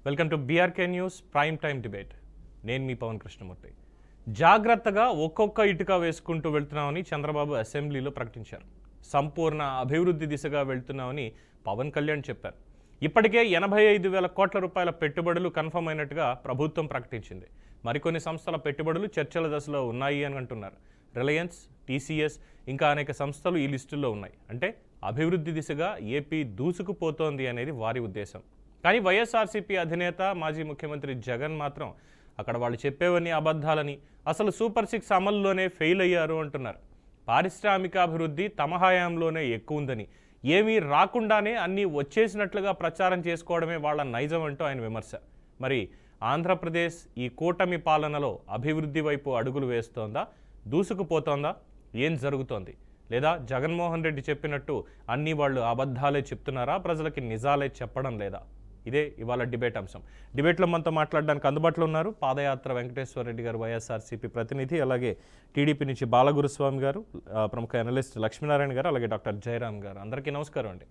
Welcome to BRK news prime time debate నేను మీ పవన్ కృష్ణమూర్తి జాగ్రత్తగా ఒక్కొక్క ఇటుక వేసుకుంటూ వెళ్తున్నామని చంద్రబాబు అసెంబ్లీలో ప్రకటించారు సంపూర్ణ అభివృద్ధి దిశగా వెళ్తున్నామని పవన్ కళ్యాణ్ చెప్పారు ఇప్పటికే ఎనభై ఐదు వేల కోట్ల రూపాయల పెట్టుబడులు కన్ఫర్మ్ అయినట్టుగా ప్రభుత్వం ప్రకటించింది మరికొన్ని సంస్థల పెట్టుబడులు చర్చల దశలో ఉన్నాయి అని అంటున్నారు రిలయన్స్ టీసీఎస్ ఇంకా అనేక సంస్థలు ఈ లిస్టుల్లో ఉన్నాయి అంటే అభివృద్ధి దిశగా ఏపీ దూసుకుపోతోంది అనేది వారి ఉద్దేశం కానీ వైఎస్ఆర్సీపీ అధినేత మాజీ ముఖ్యమంత్రి జగన్ మాత్రం అక్కడ వాళ్ళు చెప్పేవన్నీ అబద్ధాలని అసలు సూపర్ సిక్స్ అమల్లోనే ఫెయిల్ అయ్యారు అంటున్నారు పారిశ్రామికాభివృద్ధి తమ హయాంలోనే ఎక్కువ ఉందని ఏమీ రాకుండానే అన్నీ వచ్చేసినట్లుగా ప్రచారం చేసుకోవడమే వాళ్ళ నైజం అంటూ ఆయన విమర్శ మరి ఆంధ్రప్రదేశ్ ఈ కూటమి పాలనలో అభివృద్ధి వైపు అడుగులు వేస్తోందా దూసుకుపోతోందా ఏం జరుగుతోంది లేదా జగన్మోహన్ రెడ్డి చెప్పినట్టు అన్ని వాళ్ళు అబద్ధాలే చెప్తున్నారా ప్రజలకి నిజాలే చెప్పడం లేదా ఇదే ఇవాళ డిబేట్ అంశం డిబేట్లో మనతో మాట్లాడడానికి అందుబాటులో ఉన్నారు పాదయాత్ర వెంకటేశ్వర రెడ్డి గారు వైఎస్ఆర్సీపీ ప్రతినిధి అలాగే టీడీపీ నుంచి బాలగురుస్వామి గారు ఆ, ప్రముఖ అనలిస్ట్ లక్ష్మీనారాయణ గారు అలాగే డాక్టర్ జయరామ్ గారు అందరికీ నమస్కారం అండి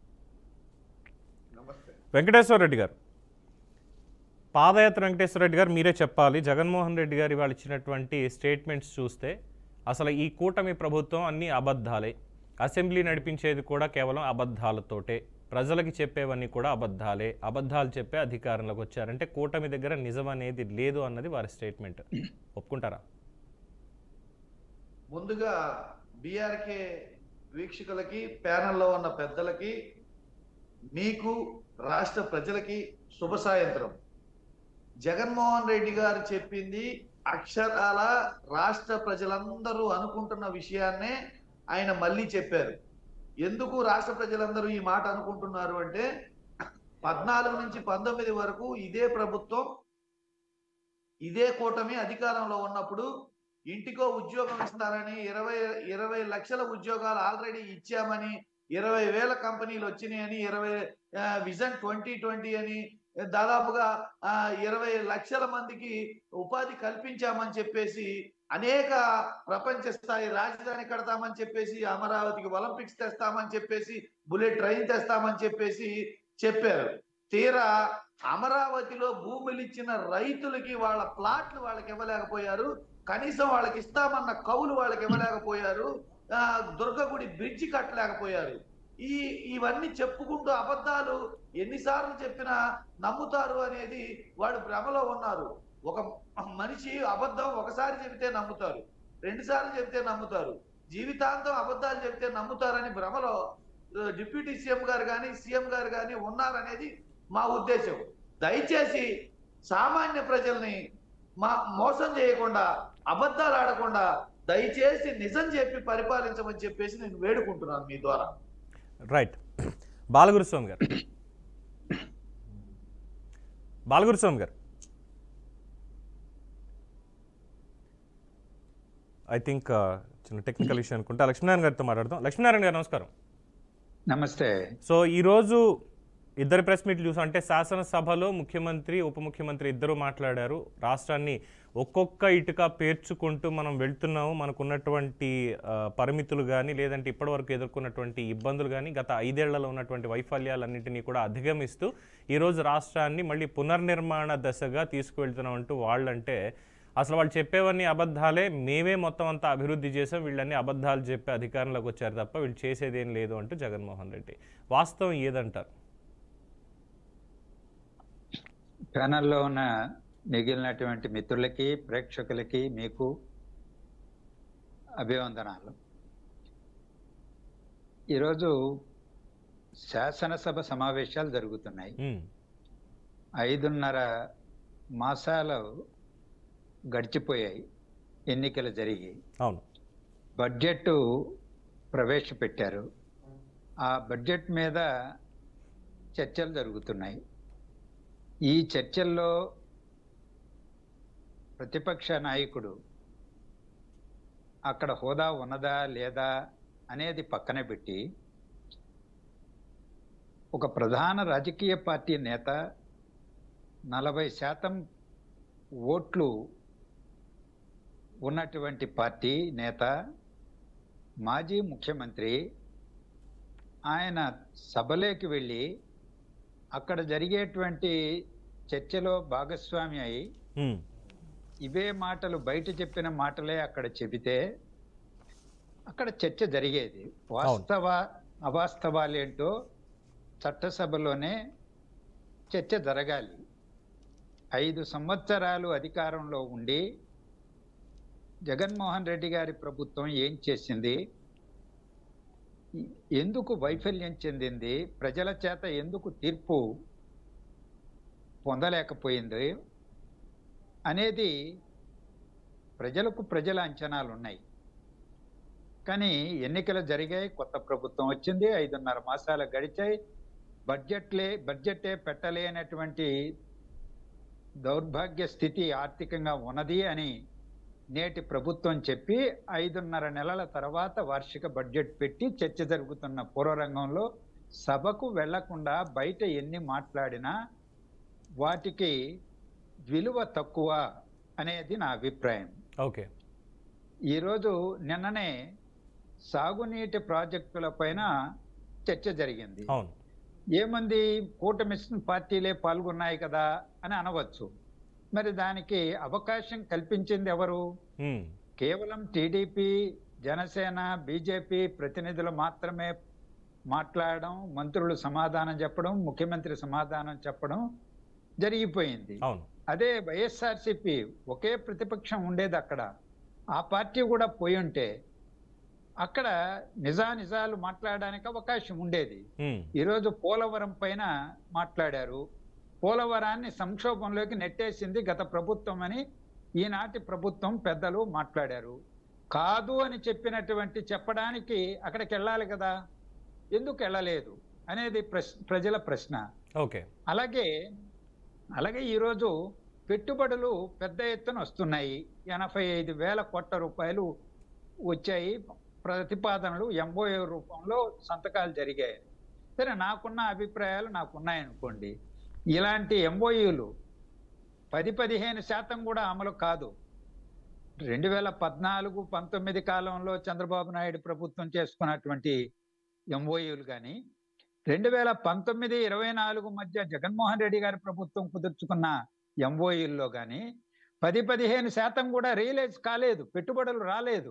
వెంకటేశ్వర రెడ్డి గారు పాదయాత్ర వెంకటేశ్వర రెడ్డి గారు మీరే చెప్పాలి జగన్మోహన్ రెడ్డి గారు ఇవాళ ఇచ్చినటువంటి స్టేట్మెంట్స్ చూస్తే అసలు ఈ కూటమి ప్రభుత్వం అన్ని అబద్ధాలే అసెంబ్లీ నడిపించేది కూడా కేవలం అబద్ధాలతోటే ప్రజలకి చెప్పేవన్నీ కూడా అబద్ధాలే అబద్ధాలు చెప్పే అధికారంలోకి వచ్చారంటే కూటమి దగ్గర నిజం అనేది లేదు అన్నది వారి స్టేట్మెంట్ ఒప్పుకుంటారా ముందుగా బీఆర్కే వీక్షకులకి ప్యానెల్లో ఉన్న పెద్దలకి మీకు రాష్ట్ర ప్రజలకి శుభ సాయంత్రం జగన్మోహన్ రెడ్డి గారు చెప్పింది అక్షరాల రాష్ట్ర ప్రజలందరూ అనుకుంటున్న విషయాన్నే ఆయన మళ్ళీ చెప్పారు ఎందుకు రాష్ట్ర ప్రజలందరూ ఈ మాట అనుకుంటున్నారు అంటే పద్నాలుగు నుంచి పంతొమ్మిది వరకు ఇదే ప్రభుత్వం ఇదే కూటమి అధికారంలో ఉన్నప్పుడు ఇంటికో ఉద్యోగం ఇస్తారని ఇరవై ఇరవై లక్షల ఉద్యోగాలు ఆల్రెడీ ఇచ్చామని ఇరవై వేల కంపెనీలు వచ్చినాయని ఇరవై ఆ, విజన్ ట్వంటీ ట్వంటీ అని దాదాపుగా ఆ, ఇరవై లక్షల మందికి ఉపాధి కల్పించామని చెప్పేసి అనేక ప్రపంచ స్థాయి రాజధాని కడతామని చెప్పేసి అమరావతికి ఒలింపిక్స్ తెస్తామని చెప్పేసి బుల్లెట్ ట్రైన్ తెస్తామని చెప్పేసి చెప్పారు తీరా అమరావతిలో భూములు ఇచ్చిన రైతులకి వాళ్ళ ప్లాట్లు వాళ్ళకి ఇవ్వలేకపోయారు కనీసం వాళ్ళకి ఇస్తామన్న కౌలు వాళ్ళకి ఇవ్వలేకపోయారు ఆ, దుర్గగుడి బ్రిడ్జి కట్టలేకపోయారు ఈ ఇవన్నీ చెప్పుకుంటూ అబద్ధాలు ఎన్నిసార్లు చెప్పినా నమ్ముతారు అనేది వాళ్ళు భ్రమలో ఉన్నారు ఒక మనిషి అబద్ధం ఒకసారి చెబితే నమ్ముతారు రెండు సార్లు చెబితే నమ్ముతారు జీవితాంతం అబద్ధాలు చెబితే నమ్ముతారని భ్రమలో ఆ, డిప్యూటీ సీఎం గారు కానీ సీఎం గారు కానీ ఉన్నారనేది మా ఉద్దేశం దయచేసి సామాన్య ప్రజల్ని మా మోసం చేయకుండా అబద్ధాలు ఆడకుండా దయచేసి నిజం చెప్పి పరిపాలించమని చెప్పేసి నేను వేడుకుంటున్నాను మీ ద్వారా right బాలగురుస్వామి garu Balaguruswamy garu I think చిన్న టెక్నికల్ ఇష్యూ అనుకుంటా లక్ష్మీనారాయణ గారితో మాట్లాడదాం లక్ష్మీనారాయణ గారు నమస్కారం నమస్తే సో ఈరోజు ఇద్దరు ప్రెస్ మీట్లు చూసాం అంటే శాసనసభలో ముఖ్యమంత్రి ఉప ముఖ్యమంత్రి ఇద్దరు మాట్లాడారు రాష్ట్రాన్ని ఒక్కొక్క ఇటుక పేర్చుకుంటూ మనం వెళ్తున్నాము మనకున్నటువంటి ఆ, పరిమితులు కానీ లేదంటే ఇప్పటివరకు ఎదుర్కొన్నటువంటి ఇబ్బందులు కానీ గత ఐదేళ్లలో ఉన్నటువంటి వైఫల్యాలన్నింటినీ కూడా అధిగమిస్తూ ఈరోజు రాష్ట్రాన్ని మళ్ళీ పునర్నిర్మాణ దశగా తీసుకువెళ్తున్నాం అంటూ వాళ్ళంటే అసలు వాళ్ళు చెప్పేవన్నీ అబద్ధాలే మేమే మొత్తం అంతా అభివృద్ధి చేసాం వీళ్ళన్నీ అబద్ధాలు చెప్పి అధికారంలోకి వచ్చారు తప్ప వీళ్ళు చేసేదేం లేదు అంటూ జగన్మోహన్ రెడ్డి వాస్తవం ఏదంటారు ప్యానల్లో ఉన్న మిగిలినటువంటి మిత్రులకి ప్రేక్షకులకి మీకు అభివందనాలు ఈరోజు శాసనసభ సమావేశాలు జరుగుతున్నాయి ఉమ్, ఐదున్నర మాసాలు గడిచిపోయాయి ఎన్నికలు జరిగి అవును బడ్జెట్ ప్రవేశపెట్టారు ఆ బడ్జెట్ మీద చర్చలు జరుగుతున్నాయి ఈ చర్చల్లో ప్రతిపక్ష నాయకుడు అక్కడ హోదా ఉన్నదా లేదా అనేది పక్కన పెట్టి ఒక ప్రధాన రాజకీయ పార్టీ నేత నలభై శాతం ఓట్లు ఉన్నటువంటి పార్టీ నేత మాజీ ముఖ్యమంత్రి ఆయన సభలోకి వెళ్ళి అక్కడ జరిగేటువంటి చర్చలో భాగస్వామి అయి ఉమ్, ఇవే మాటలు బయట చెప్పిన మాటలే అక్కడ చెబితే అక్కడ చర్చ జరిగేది వాస్తవ అవాస్తవాలేంటో చట్టసభలోనే చర్చ జరగాలి ఐదు సంవత్సరాలు అధికారంలో ఉండి జగన్మోహన్ రెడ్డి గారి ప్రభుత్వం ఏం చేసింది ఎందుకు వైఫల్యం చెందింది ప్రజల చేత ఎందుకు తీర్పు పొందలేకపోయింది అనేది ప్రజలకు ప్రజల అంచనాలు ఉన్నాయి కానీ ఎన్నికలు జరిగాయి కొత్త ప్రభుత్వం వచ్చింది ఐదున్నర మాసాలు గడిచాయి బడ్జెట్లే బడ్జెటే పెట్టలేనటువంటి దౌర్భాగ్య స్థితి ఆర్థికంగా ఉన్నది అని నేటి ప్రభుత్వం చెప్పి ఐదున్నర నెలల తర్వాత వార్షిక బడ్జెట్ పెట్టి చర్చ జరుగుతున్న పూర్వరంగంలో సభకు వెళ్లకుండా బయట ఎన్ని మాట్లాడినా వాటికి విలువ తక్కువ అనేది నా అభిప్రాయం ఓకే ఈరోజు నిన్ననే సాగునీటి ప్రాజెక్టుల పైన చర్చ జరిగింది అవును ఏమంది కూటమి పార్టీలే పాల్గొన్నాయి కదా అని అనవచ్చు మరి దానికి అవకాశం కల్పించింది ఎవరు ఉమ్, కేవలం టీడీపీ జనసేన బీజేపీ ప్రతినిధులు మాత్రమే మాట్లాడడం మంత్రులు సమాధానం చెప్పడం ముఖ్యమంత్రి సమాధానం చెప్పడం జరిగిపోయింది అవును అదే వైఎస్ఆర్సిపి ఒకే ప్రతిపక్షం ఉండేది అక్కడ ఆ పార్టీ కూడా పోయి ఉంటే అక్కడ నిజానిజాలు మాట్లాడడానికి అవకాశం ఉండేది ఉమ్, ఈరోజు పోలవరం పైన మాట్లాడారు పోలవరాన్ని సంక్షోభంలోకి నెట్టేసింది గత ప్రభుత్వం అని ఈనాటి ప్రభుత్వం పెద్దలు మాట్లాడారు కాదు అని చెప్పినటువంటి చెప్పడానికి అక్కడికి వెళ్ళాలి కదా ఎందుకు వెళ్ళలేదు అనేది ప్రశ్- ప్రజల ప్రశ్న ఓకే అలాగే అలాగే ఈరోజు పెట్టుబడులు పెద్ద ఎత్తున వస్తున్నాయి ఎనభై ఐదు వేల కోట్ల రూపాయలు వచ్చాయి ప్రతిపాదనలు ఎంఓఏ రూపంలో సంతకాలు జరిగాయి సరే నాకున్న అభిప్రాయాలు నాకున్నాయనుకోండి ఇలాంటి ఎంఓయూలు పది పదిహేను శాతం కూడా అమలు కాదు రెండు వేల పద్నాలుగు పంతొమ్మిది కాలంలో చంద్రబాబు నాయుడు ప్రభుత్వం చేసుకున్నటువంటి ఎంఓయూలు కానీ రెండు వేల పంతొమ్మిది ఇరవై నాలుగు మధ్య జగన్మోహన్ రెడ్డి గారి ప్రభుత్వం కుదుర్చుకున్న ఎంఓఈల్లో కానీ పది పదిహేను శాతం కూడా రియలైజ్ కాలేదు పెట్టుబడులు రాలేదు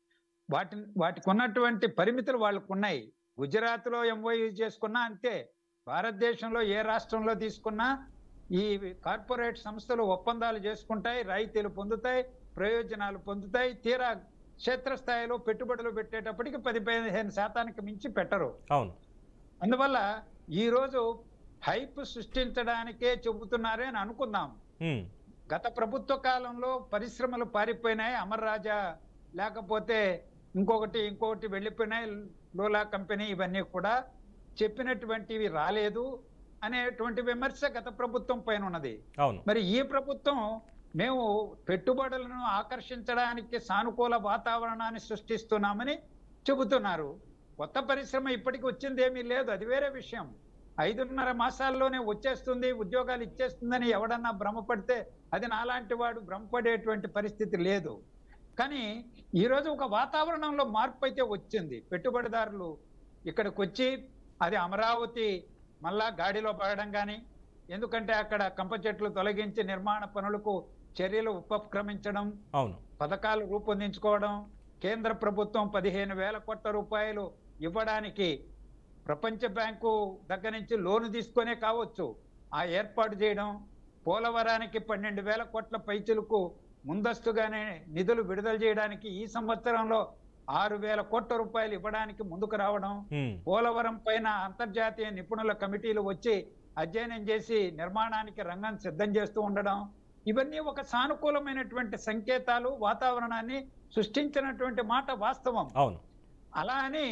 వాటి వాటికి ఉన్నటువంటి పరిమితులు వాళ్ళకు ఉన్నాయి గుజరాత్లో ఎంఓయూ చేసుకున్నా అంతే భారతదేశంలో ఏ రాష్ట్రంలో తీసుకున్నా ఈ కార్పొరేట్ సంస్థలు ఒప్పందాలు చేసుకుంటాయి రాయితీలు పొందుతాయి ప్రయోజనాలు పొందుతాయి తీరా క్షేత్రస్థాయిలో పెట్టుబడులు పెట్టేటప్పటికి పది పదిహేను శాతానికి మించి పెట్టరు అవును అందువల్ల ఈరోజు హైప్ సృష్టించడానికే చెబుతున్నారే అని అనుకుందాం ఉమ్, గత ప్రభుత్వ కాలంలో పరిశ్రమలు పారిపోయినాయి అమర్ రాజా లేకపోతే ఇంకొకటి ఇంకొకటి వెళ్ళిపోయినాయి లోలా కంపెనీ ఇవన్నీ కూడా చెప్పినటువంటివి రాలేదు అనేటువంటి విమర్శ గత ప్రభుత్వం పైన ఉన్నది అవును మరి ఈ ప్రభుత్వం మేము పెట్టుబడులను ఆకర్షించడానికి సానుకూల వాతావరణాన్ని సృష్టిస్తున్నామని చెబుతున్నారు కొత్త పరిశ్రమ ఇప్పటికి వచ్చింది ఏమీ లేదు అది వేరే విషయం ఐదున్నర మాసాల్లోనే వచ్చేస్తుంది ఉద్యోగాలు ఇచ్చేస్తుందని ఎవడన్నా భ్రమపడితే అది నాలాంటి వాడు భ్రమపడేటువంటి పరిస్థితి లేదు కానీ ఈరోజు ఒక వాతావరణంలో మార్పు అయితే వచ్చింది పెట్టుబడిదారులు ఇక్కడికి వచ్చి అది అమరావతి మళ్ళా గాడిలో పడడం కానీ ఎందుకంటే అక్కడ కంప చెట్లు తొలగించి నిర్మాణ పనులకు చర్యలు ఉపక్రమించడం అవును పథకాలు రూపొందించుకోవడం కేంద్ర ప్రభుత్వం పదిహేను వేల కోట్ల రూపాయలు ఇవ్వడానికి ప్రపంచ బ్యాంకు దగ్గర నుంచి లోను తీసుకొనే కావచ్చు ఆ ఏర్పాటు చేయడం పోలవరానికి పన్నెండు వేల కోట్ల పైచులకు ముందస్తుగానే నిధులు విడుదల చేయడానికి ఈ సంవత్సరంలో ఆరు వేల కోట్ల రూపాయలు ఇవ్వడానికి ముందుకు రావడం ఉమ్, పోలవరం పైన అంతర్జాతీయ నిపుణుల కమిటీలు వచ్చి అధ్యయనం చేసి నిర్మాణానికి రంగం సిద్ధం చేస్తూ ఉండడం ఇవన్నీ ఒక సానుకూలమైనటువంటి సంకేతాలు వాతావరణాన్ని సృష్టించినటువంటి మాట వాస్తవం అవును అలా అని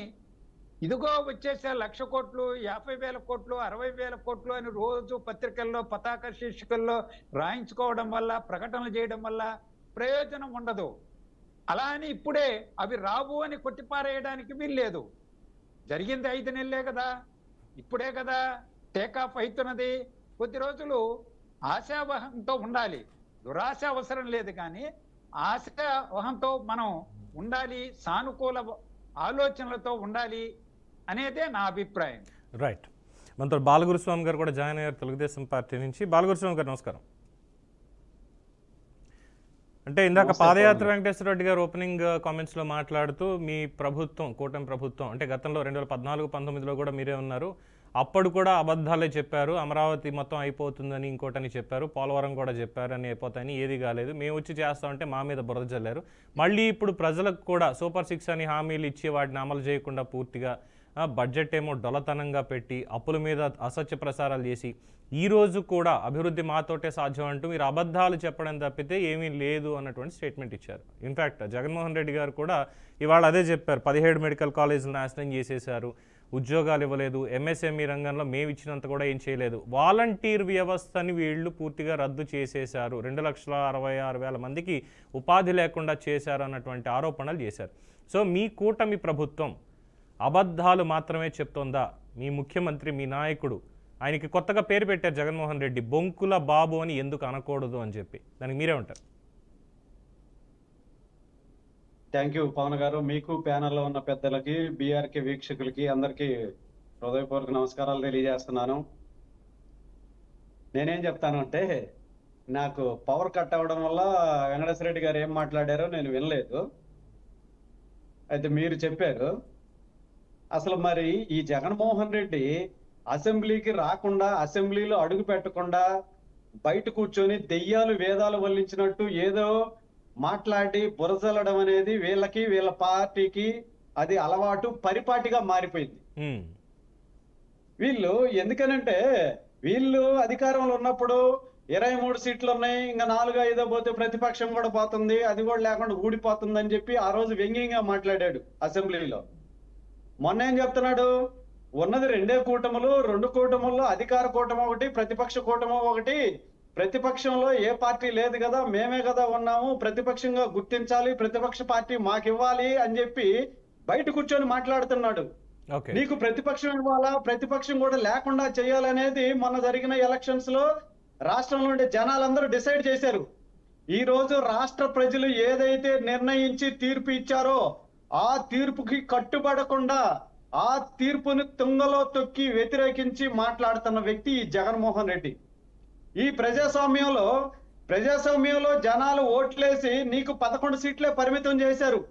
ఇదిగో వచ్చేసే లక్ష కోట్లు యాభై వేల కోట్లు అరవై వేల కోట్లు అని రోజు పత్రికల్లో పతాక శీర్షికల్లో రాయించుకోవడం వల్ల ప్రకటనలు చేయడం వల్ల ప్రయోజనం ఉండదు అలా అని ఇప్పుడే అవి రావు అని కొట్టిపారేయడానికి వీల్లేదు జరిగింది ఐదు నెలలే కదా ఇప్పుడే కదా టేకాఫ్ అవుతున్నది కొద్ది రోజులు ఆశావహంతో ఉండాలి దురాశ అవసరం లేదు కానీ ఆశావహంతో మనం ఉండాలి సానుకూల ఆలోచనలతో ఉండాలి అనేదే నా అభిప్రాయం రైట్ మనతో బాలగురుస్వామి గారు కూడా జాయిన్ అయ్యారు తెలుగుదేశం పార్టీ నుంచి బాలగురుస్వామి గారు నమస్కారం అంటే ఇందాక నమస్తే, పాదయాత్ర పవన్ వెంకటేశ్వర రెడ్డి గారు ఓపెనింగ్ కామెంట్స్ లో మాట్లాడుతూ మీ ప్రభుత్వం కూటమి ప్రభుత్వం అంటే గతంలో రెండు వేల పద్నాలుగు పంతొమ్మిదిలో కూడా మీరే ఉన్నారు అప్పుడు కూడా అబద్ధాలే చెప్పారు అమరావతి మొత్తం అయిపోతుందని ఇంకోటని చెప్పారు పోలవరం కూడా చెప్పారు అని అయిపోతాయని ఏది కాలేదు మేము వచ్చి చేస్తామంటే మా మీద బురద జల్లారు మళ్ళీ ఇప్పుడు ప్రజలకు కూడా సూపర్ సిక్స్ అని హామీలు ఇచ్చి వాటిని అమలు చేయకుండా పూర్తిగా ఆ, బడ్జెట్ ఏమో డొలతనంగా పెట్టి అప్పుల మీద అసత్య ప్రసారాలు చేసి ఈ రోజు కూడా అభివృద్ధి మాతోటే సాధ్యం అంటూ మీరు అబద్ధాలు చెప్పడం తప్పితే ఏమీ లేదు అన్నటువంటి స్టేట్మెంట్ ఇచ్చారు ఇన్ఫ్యాక్ట్ జగన్మోహన్ రెడ్డి గారు కూడా ఇవాళ అదే చెప్పారు పదిహేడు మెడికల్ కాలేజీలు నాశనం చేసేశారు ఉద్యోగాలు ఇవ్వలేదు ఎంఎస్ఎంఈ రంగంలో మేము ఇచ్చినంత కూడా ఏం చేయలేదు వాలంటీర్ వ్యవస్థని వీళ్ళు పూర్తిగా రద్దు చేసేశారు రెండు లక్షల అరవై ఆరు వేల మందికి ఉపాధి లేకుండా చేశారు అన్నటువంటి ఆరోపణలు చేశారు సో మీ కూటమి ప్రభుత్వం అబద్ధాలు మాత్రమే చెప్తోందా మీ ముఖ్యమంత్రి మీ నాయకుడు ఆయనకి కొత్తగా పేరు పెట్టారు జగన్మోహన్ రెడ్డి బొంకుల బాబు అని ఎందుకు అనకూడదు అని చెప్పి దానికి మీరే ఉంటారు థ్యాంక్ యూ పవన్ గారు మీకు ప్యానెల్లో ఉన్న పెద్దలకి బీఆర్కే వీక్షకులకి అందరికీ హృదయపూర్వక నమస్కారాలు తెలియజేస్తున్నాను నేనేం చెప్తాను అంటే నాకు పవర్ కట్ అవ్వడం వల్ల వెంకటేశ్వర రెడ్డి గారు ఏం మాట్లాడారో నేను వినలేదు అయితే మీరు చెప్పారు అసలు మరి ఈ జగన్మోహన్ రెడ్డి అసెంబ్లీకి రాకుండా అసెంబ్లీలో అడుగు పెట్టకుండా బయట కూర్చొని దెయ్యాలు వేదాలు వల్లించినట్టు ఏదో మాట్లాడి బురజల్లడం అనేది వీళ్ళకి వీళ్ళ పార్టీకి అది అలవాటు పరిపాటిగా మారిపోయింది ఉమ్, వీళ్ళు ఎందుకనంటే వీళ్ళు అధికారంలో ఉన్నప్పుడు ఇరవై మూడు సీట్లు ఉన్నాయి ఇంకా నాలుగు ఐదో పోతే ప్రతిపక్షం కూడా పోతుంది అది కూడా లేకుండా ఊడిపోతుంది అని చెప్పి ఆ రోజు వ్యంగ్యంగా మాట్లాడాడు అసెంబ్లీలో మొన్న ఏం చెప్తున్నాడు ఉన్నది రెండే కూటములు రెండు కూటముల్లో అధికార కూటమి ఒకటి ప్రతిపక్ష కూటమి ఒకటి ప్రతిపక్షంలో ఏ పార్టీ లేదు కదా మేమే కదా ఉన్నాము ప్రతిపక్షంగా గుర్తించాలి ప్రతిపక్ష పార్టీ మాకు ఇవ్వాలి అని చెప్పి బయట కూర్చొని మాట్లాడుతున్నాడు ఓకే నీకు ప్రతిపక్షం ఇవ్వాలా ప్రతిపక్షం కూడా లేకుండా చేయాలనేది మొన్న జరిగిన ఎలక్షన్స్ లో రాష్ట్రంలో ఉండే జనాలందరూ డిసైడ్ చేశారు ఈ రోజు రాష్ట్ర ప్రజలు ఏదైతే నిర్ణయించి తీర్పు ఇచ్చారో ఆ తీర్పుకి కట్టుబడకుండా ఆ తీర్పుని తుంగలో తొక్కి వ్యతిరేకించి మాట్లాడుతున్న వ్యక్తి ఈ జగన్మోహన్ రెడ్డి ఈ ప్రజాస్వామ్యంలో ప్రజాస్వామ్యంలో జనాలు ఓట్లేసి నీకు పదకొండు సీట్లే పరిమితం చేశారు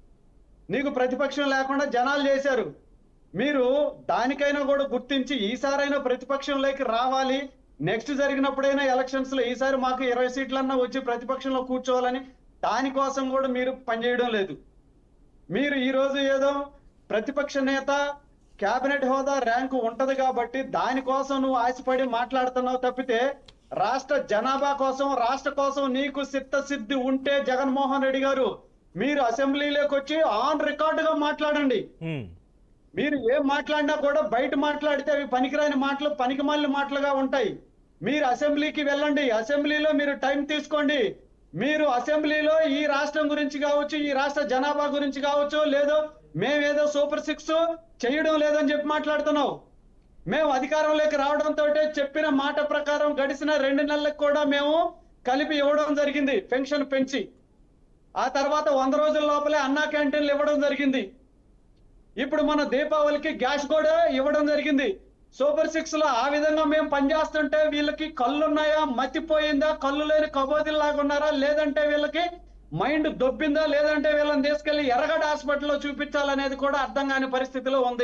నీకు ప్రతిపక్షం లేకుండా జనాలు చేశారు మీరు దానికైనా కూడా గుర్తించి ఈసారైనా ప్రతిపక్షంలోకి రావాలి నెక్స్ట్ జరిగినప్పుడైనా ఎలక్షన్స్ లో ఈసారి మాకు ఇరవై సీట్లన్నా వచ్చి ప్రతిపక్షంలో కూర్చోవాలని దానికోసం కూడా మీరు పనిచేయడం లేదు మీరు ఈ రోజు ఏదో ప్రతిపక్ష నేత కేబినెట్ హోదా ర్యాంకు ఉంటది కాబట్టి దానికోసం నువ్వు ఆశపడి మాట్లాడుతున్నావు తప్పితే రాష్ట్ర జనాభా కోసం రాష్ట్ర కోసం నీకు సిద్ధసిద్ధి ఉంటే జగన్మోహన్ రెడ్డి గారు మీరు అసెంబ్లీలోకి వచ్చి ఆన్ రికార్డుగా మాట్లాడండి ఉమ్, మీరు ఏం మాట్లాడినా కూడా బయట మాట్లాడితే అవి పనికిరాని మాటలు పనికిమాలిన మాటలుగా ఉంటాయి మీరు అసెంబ్లీకి వెళ్ళండి అసెంబ్లీలో మీరు టైం తీసుకోండి మీరు అసెంబ్లీలో ఈ రాష్ట్రం గురించి కావచ్చు ఈ రాష్ట్ర జనాభా గురించి కావచ్చు లేదో మేమేదో సూపర్ సిక్స్ చేయడం లేదని చెప్పి మాట్లాడుతున్నావు మేము అధికారంలోకి రావడంతో చెప్పిన మాట ప్రకారం గడిచిన రెండు నెలలకు కూడా మేము కలిపి ఇవ్వడం జరిగింది పెన్షన్ పెంచి ఆ తర్వాత వంద రోజుల లోపలే అన్నా క్యాంటీన్లు ఇవ్వడం జరిగింది ఇప్పుడు మన దీపావళికి గ్యాస్ కూడా ఇవ్వడం జరిగింది సూపర్ సిక్స్ లో ఆ విధంగా మేము పనిచేస్తుంటే వీళ్ళకి కళ్ళు ఉన్నాయా మతిపోయిందా కళ్ళు లేని కబోదిల్లాగా ఉన్నారా లేదంటే వీళ్ళకి మైండ్ దొబ్బిందా లేదంటే వీళ్ళని తీసుకెళ్లి ఎర్రగడ్డ హాస్పిటల్లో చూపించాలనేది కూడా అర్థం కాని పరిస్థితిలో ఉంది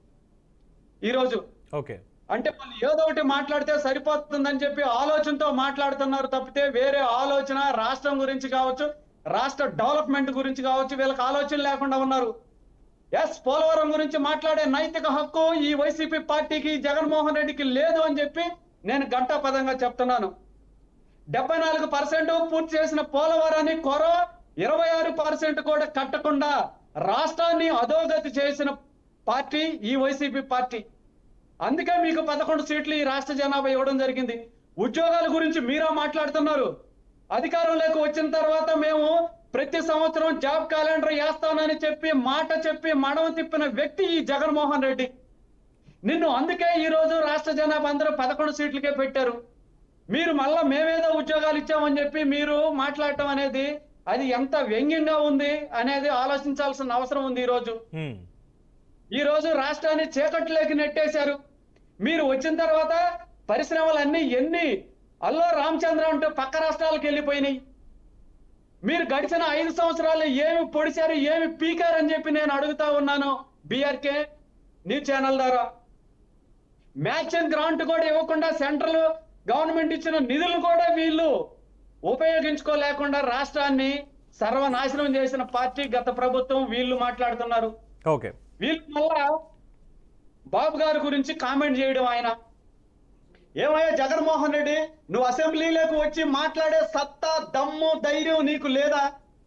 ఈ రోజు ఓకే అంటే వాళ్ళు ఏదో ఒకటి మాట్లాడితే సరిపోతుందని చెప్పి ఆలోచనతో మాట్లాడుతున్నారు తప్పితే వేరే ఆలోచన రాష్ట్రం గురించి కావచ్చు రాష్ట్ర డెవలప్మెంట్ గురించి కావచ్చు వీళ్ళకి ఆలోచన లేకుండా ఉన్నారు ఎస్ పోలవరం గురించి మాట్లాడే నైతిక హక్కు ఈ వైసీపీ పార్టీకి జగన్మోహన్ రెడ్డికి లేదు అని చెప్పి నేను గంటాపదంగా చెప్తున్నాను డెబ్బై నాలుగు పర్సెంట్ పూర్తి చేసిన పోలవరాన్ని కొర ఇరవై ఆరు పర్సెంట్ కూడా కట్టకుండా రాష్ట్రాన్ని అధోగతి చేసిన పార్టీ ఈ వైసీపీ పార్టీ అందుకే మీకు పదకొండు సీట్లు ఈ రాష్ట్ర జనాభా ఇవ్వడం జరిగింది ఉద్యోగాల గురించి మీరా మాట్లాడుతున్నారు అధికారంలోకి వచ్చిన తర్వాత మేము ప్రతి సంవత్సరం జాబ్ క్యాలెండర్ వేస్తానని చెప్పి మాట చెప్పి మడవ తిప్పిన వ్యక్తి ఈ జగన్మోహన్ రెడ్డి నిన్ను అందుకే ఈ రోజు రాష్ట్ర జనాభా అందరూ పదకొండు సీట్లకే పెట్టారు మీరు మళ్ళా మేమేదో ఉద్యోగాలు ఇచ్చామని చెప్పి మీరు మాట్లాడటం అనేది అది ఎంత వ్యంగ్యంగా ఉంది అనేది ఆలోచించాల్సిన అవసరం ఉంది ఈ రోజు ఉమ్, ఈ రోజు రాష్ట్రాన్ని చీకట్లోకి నెట్టేశారు మీరు వచ్చిన తర్వాత పరిశ్రమలు అన్ని ఎన్ని అల్లో రామచంద్ర అంటూ పక్క రాష్ట్రాలకు వెళ్ళిపోయినాయి మీరు గడిచిన ఐదు సంవత్సరాలు ఏమి పొడిచారు ఏమి పీకారని చెప్పి నేను అడుగుతా ఉన్నాను బీఆర్కే న్యూస్ ఛానల్ ద్వారా మ్యాచింగ్ గ్రాంట్ కూడా ఇవ్వకుండా సెంట్రల్ గవర్నమెంట్ ఇచ్చిన నిధులు కూడా వీళ్ళు ఉపయోగించుకోలేకుండా రాష్ట్రాన్ని సర్వనాశనం చేసిన పార్టీ గత ప్రభుత్వం వీళ్ళు మాట్లాడుతున్నారు ఓకే వీళ్ళు మళ్ళా బాబు గారి గురించి కామెంట్ చేయడం ఆయన ఏమయ్యా జగన్మోహన్ రెడ్డి నువ్వు అసెంబ్లీలోకి వచ్చి మాట్లాడే సత్తా దమ్ము ధైర్యం నీకు లేదా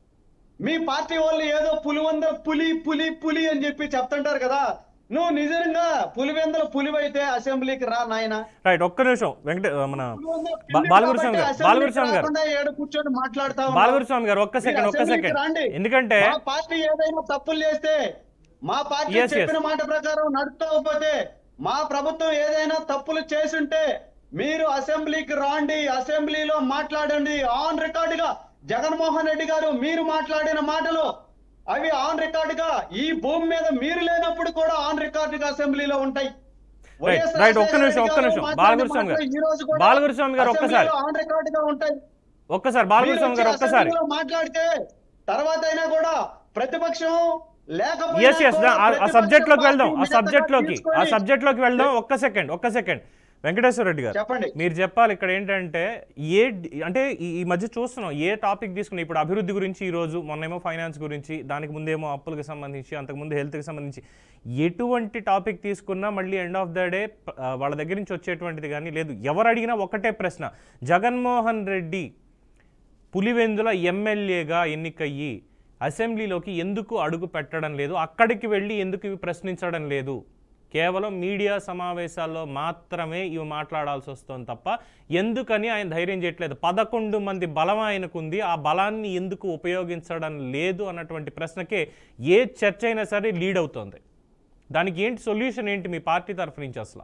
మీ పార్టీ వాళ్ళు ఏదో పులివందర పులి పులి పులి అని చెప్పి చెప్తుంటారు కదా నువ్వు నిజంగా పులివెందల పులివైతే అసెంబ్లీకి రా నాయన రైట్ ఒక్క నిమిషం వెంకట మన పులివెందుల బా- పిల్లి బాలగురుస్వామి కాబట్టి గారు, అసెంబ్లీకి బాలగురుస్వామి గారు. రాకుండా ఏడు కూర్చొని మాట్లాడుతా ఉన్నావు. బాలగురుస్వామి గారు ఒక్క మీరు సెకండ్ ఒక్క అసెంబ్లీకి సెకండ్ రండి. ఎందుకంటే మా పార్టీ ఏదైనా తప్పులు చేస్తే మా పార్టీ Yes, yes. చెప్పిన మాట ప్రకారం నడుపుకోకపోతే మా ప్రభుత్వం ఏదైనా తప్పులు చేసుంటే మీరు అసెంబ్లీకి రాండి అసెంబ్లీలో మాట్లాడండి ఆన్ రికార్డ్ గా జగన్మోహన్ రెడ్డి గారు మీరు మాట్లాడిన మాటలు అవి ఆన్ రికార్డ్ గా ఈ భూమి మీద మీరు లేనప్పుడు కూడా ఆన్ రికార్డ్ గా అసెంబ్లీలో ఉంటాయి వైఎస్ రైట్, ఒక్క రాజశేఖర నిమిషం, ఒక్క రెడ్డి గారు నిమిషం. మాట్లాడిన బాలగురుస్వామి గారు. మాటలు ఈ రోజు కూడా బాలగురుస్వామి గారు ఒక్కసారి. అసెంబ్లీలో ఆన్ రికార్డ్ గా ఉంటాయి ఒక్కసారి బాలగురుస్వామి గారు మీరు వచ్చి ఒక్కసారి అసెంబ్లీలో మాట్లాడితే తర్వాత అయినా కూడా ప్రతిపక్షం లేకపోయినా ఎస్ ఎస్ కూడా ఆ ప్రతిపక్ష సబ్జెక్ట్ లోకి వెళ్దాం ఆ పార్టీ సబ్జెక్ట్ లోకి ఆ తీసుకొని- సబ్జెక్ట్ లోకి వెళ్దాం ఒక్క సెకండ్ ఒక్క సెకండ్ వెంకటేశ్వర రెడ్డి గారు చెప్పండి మీరు చెప్పాలి ఇక్కడ ఏంటంటే ఏ అంటే ఈ- ఈ మధ్య చూస్తున్నాం ఏ టాపిక్ తీసుకుని ఇప్పుడు అభివృద్ధి గురించి ఈ రోజు మొన్నేమో ఫైనాన్స్ గురించి దానికి ముందేమో అప్పులకు సంబంధించి అంతకుముందు హెల్త్కి సంబంధించి ఎటువంటి టాపిక్ తీసుకున్నా మళ్ళీ ఎండ్ ఆఫ్ ద డే వాళ్ళ దగ్గర నుంచి వచ్చేటువంటిది కానీ లేదు ఎవరు అడిగినా ఒకటే ప్రశ్న జగన్మోహన్ రెడ్డి పులివెందుల ఎమ్మెల్యేగా ఎన్నికయ్యి అసెంబ్లీలోకి ఎందుకు అడుగు పెట్టడం లేదు అక్కడికి వెళ్ళి ఎందుకు ఇవి ప్రశ్నించడం లేదు కేవలం మీడియా సమావేశాల్లో మాత్రమే ఇవి మాట్లాడాల్సి వస్తుంది తప్ప ఎందుకని ఆయన ధైర్యం చేయట్లేదు పదకొండు మంది బలం ఆయనకుంది ఆ బలాన్ని ఎందుకు ఉపయోగించడం లేదు అన్నటువంటి ప్రశ్నకే ఏ చర్చ అయినా సరే లీడ్ అవుతుంది దానికి ఏంటి సొల్యూషన్ ఏంటి మీ పార్టీ తరఫు నుంచి అసలు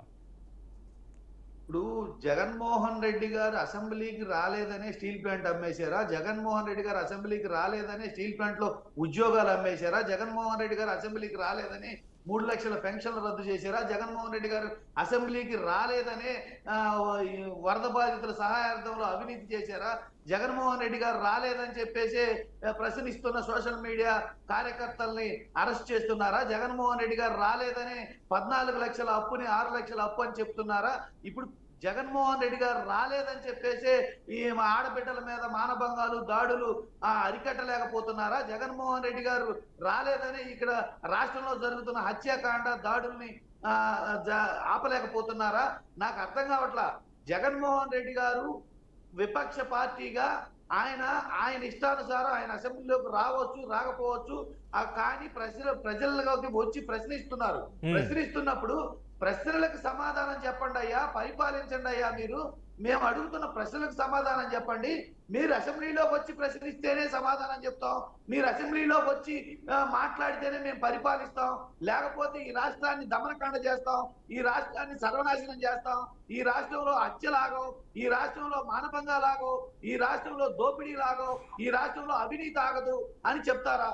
ఇప్పుడు జగన్మోహన్ రెడ్డి గారు అసెంబ్లీకి రాలేదనే స్టీల్ ప్లాంట్ అమ్మేశారా జగన్మోహన్ రెడ్డి గారు అసెంబ్లీకి రాలేదనే స్టీల్ ప్లాంట్ లో ఉద్యోగాలు అమ్మేశారా జగన్మోహన్ రెడ్డి గారు అసెంబ్లీకి రాలేదని మూడు లక్షల పెన్షన్లు రద్దు చేశారా జగన్మోహన్ రెడ్డి గారు అసెంబ్లీకి రాలేదనే ఆ, ఈ వరద బాధితుల సహాయార్థంలో అవినీతి చేశారా జగన్మోహన్ రెడ్డి గారు రాలేదని చెప్పేసి ఆ, ప్రశ్నిస్తున్న సోషల్ మీడియా కార్యకర్తల్ని అరెస్ట్ చేస్తున్నారా జగన్మోహన్ రెడ్డి గారు రాలేదని పద్నాలుగు లక్షల అప్పుని ఆరు లక్షల అప్పు అని చెప్తున్నారా ఇప్పుడు జగన్మోహన్ రెడ్డి గారు రాలేదని చెప్పేసి ఈ మా ఆడబిడ్డల మీద మానభంగాలు దాడులు ఆ, అరికట్టలేకపోతున్నారా జగన్మోహన్ రెడ్డి గారు రాలేదని ఇక్కడ రాష్ట్రంలో జరుగుతున్న హత్యాకాండ దాడుల్ని ఆ, జ- ఆపలేకపోతున్నారా నాకు అర్థం కావట్లా జగన్మోహన్ రెడ్డి గారు విపక్ష పార్టీగా ఆయన ఆయన ఇష్టానుసారం ఆయన అసెంబ్లీలోకి రావచ్చు రాకపోవచ్చు ఆ కానీ ప్రజల ప్రజలలోకి వచ్చి ప్రశ్నిస్తున్నారు Hmm. ప్రశ్నిస్తున్నప్పుడు ప్రశ్నలకు సమాధానం చెప్పండి అయ్యా పరిపాలించండి అయ్యా మీరు మేము అడుగుతున్న ప్రశ్నలకు సమాధానం చెప్పండి మీరు అసెంబ్లీలోకి వచ్చి ప్రశ్నిస్తేనే సమాధానం చెప్తాం మీరు అసెంబ్లీలోకి వచ్చి ఆ, మాట్లాడితేనే మేము పరిపాలిస్తాం లేకపోతే ఈ రాష్ట్రాన్ని దమనకాండ చేస్తాం ఈ రాష్ట్రాన్ని సర్వనాశనం చేస్తాం ఈ రాష్ట్రంలో హత్యలాగో ఈ రాష్ట్రంలో మానభంగాలాగో ఈ రాష్ట్రంలో దోపిడీ లాగో ఈ రాష్ట్రంలో అవినీతి ఆగదు అని చెప్తారా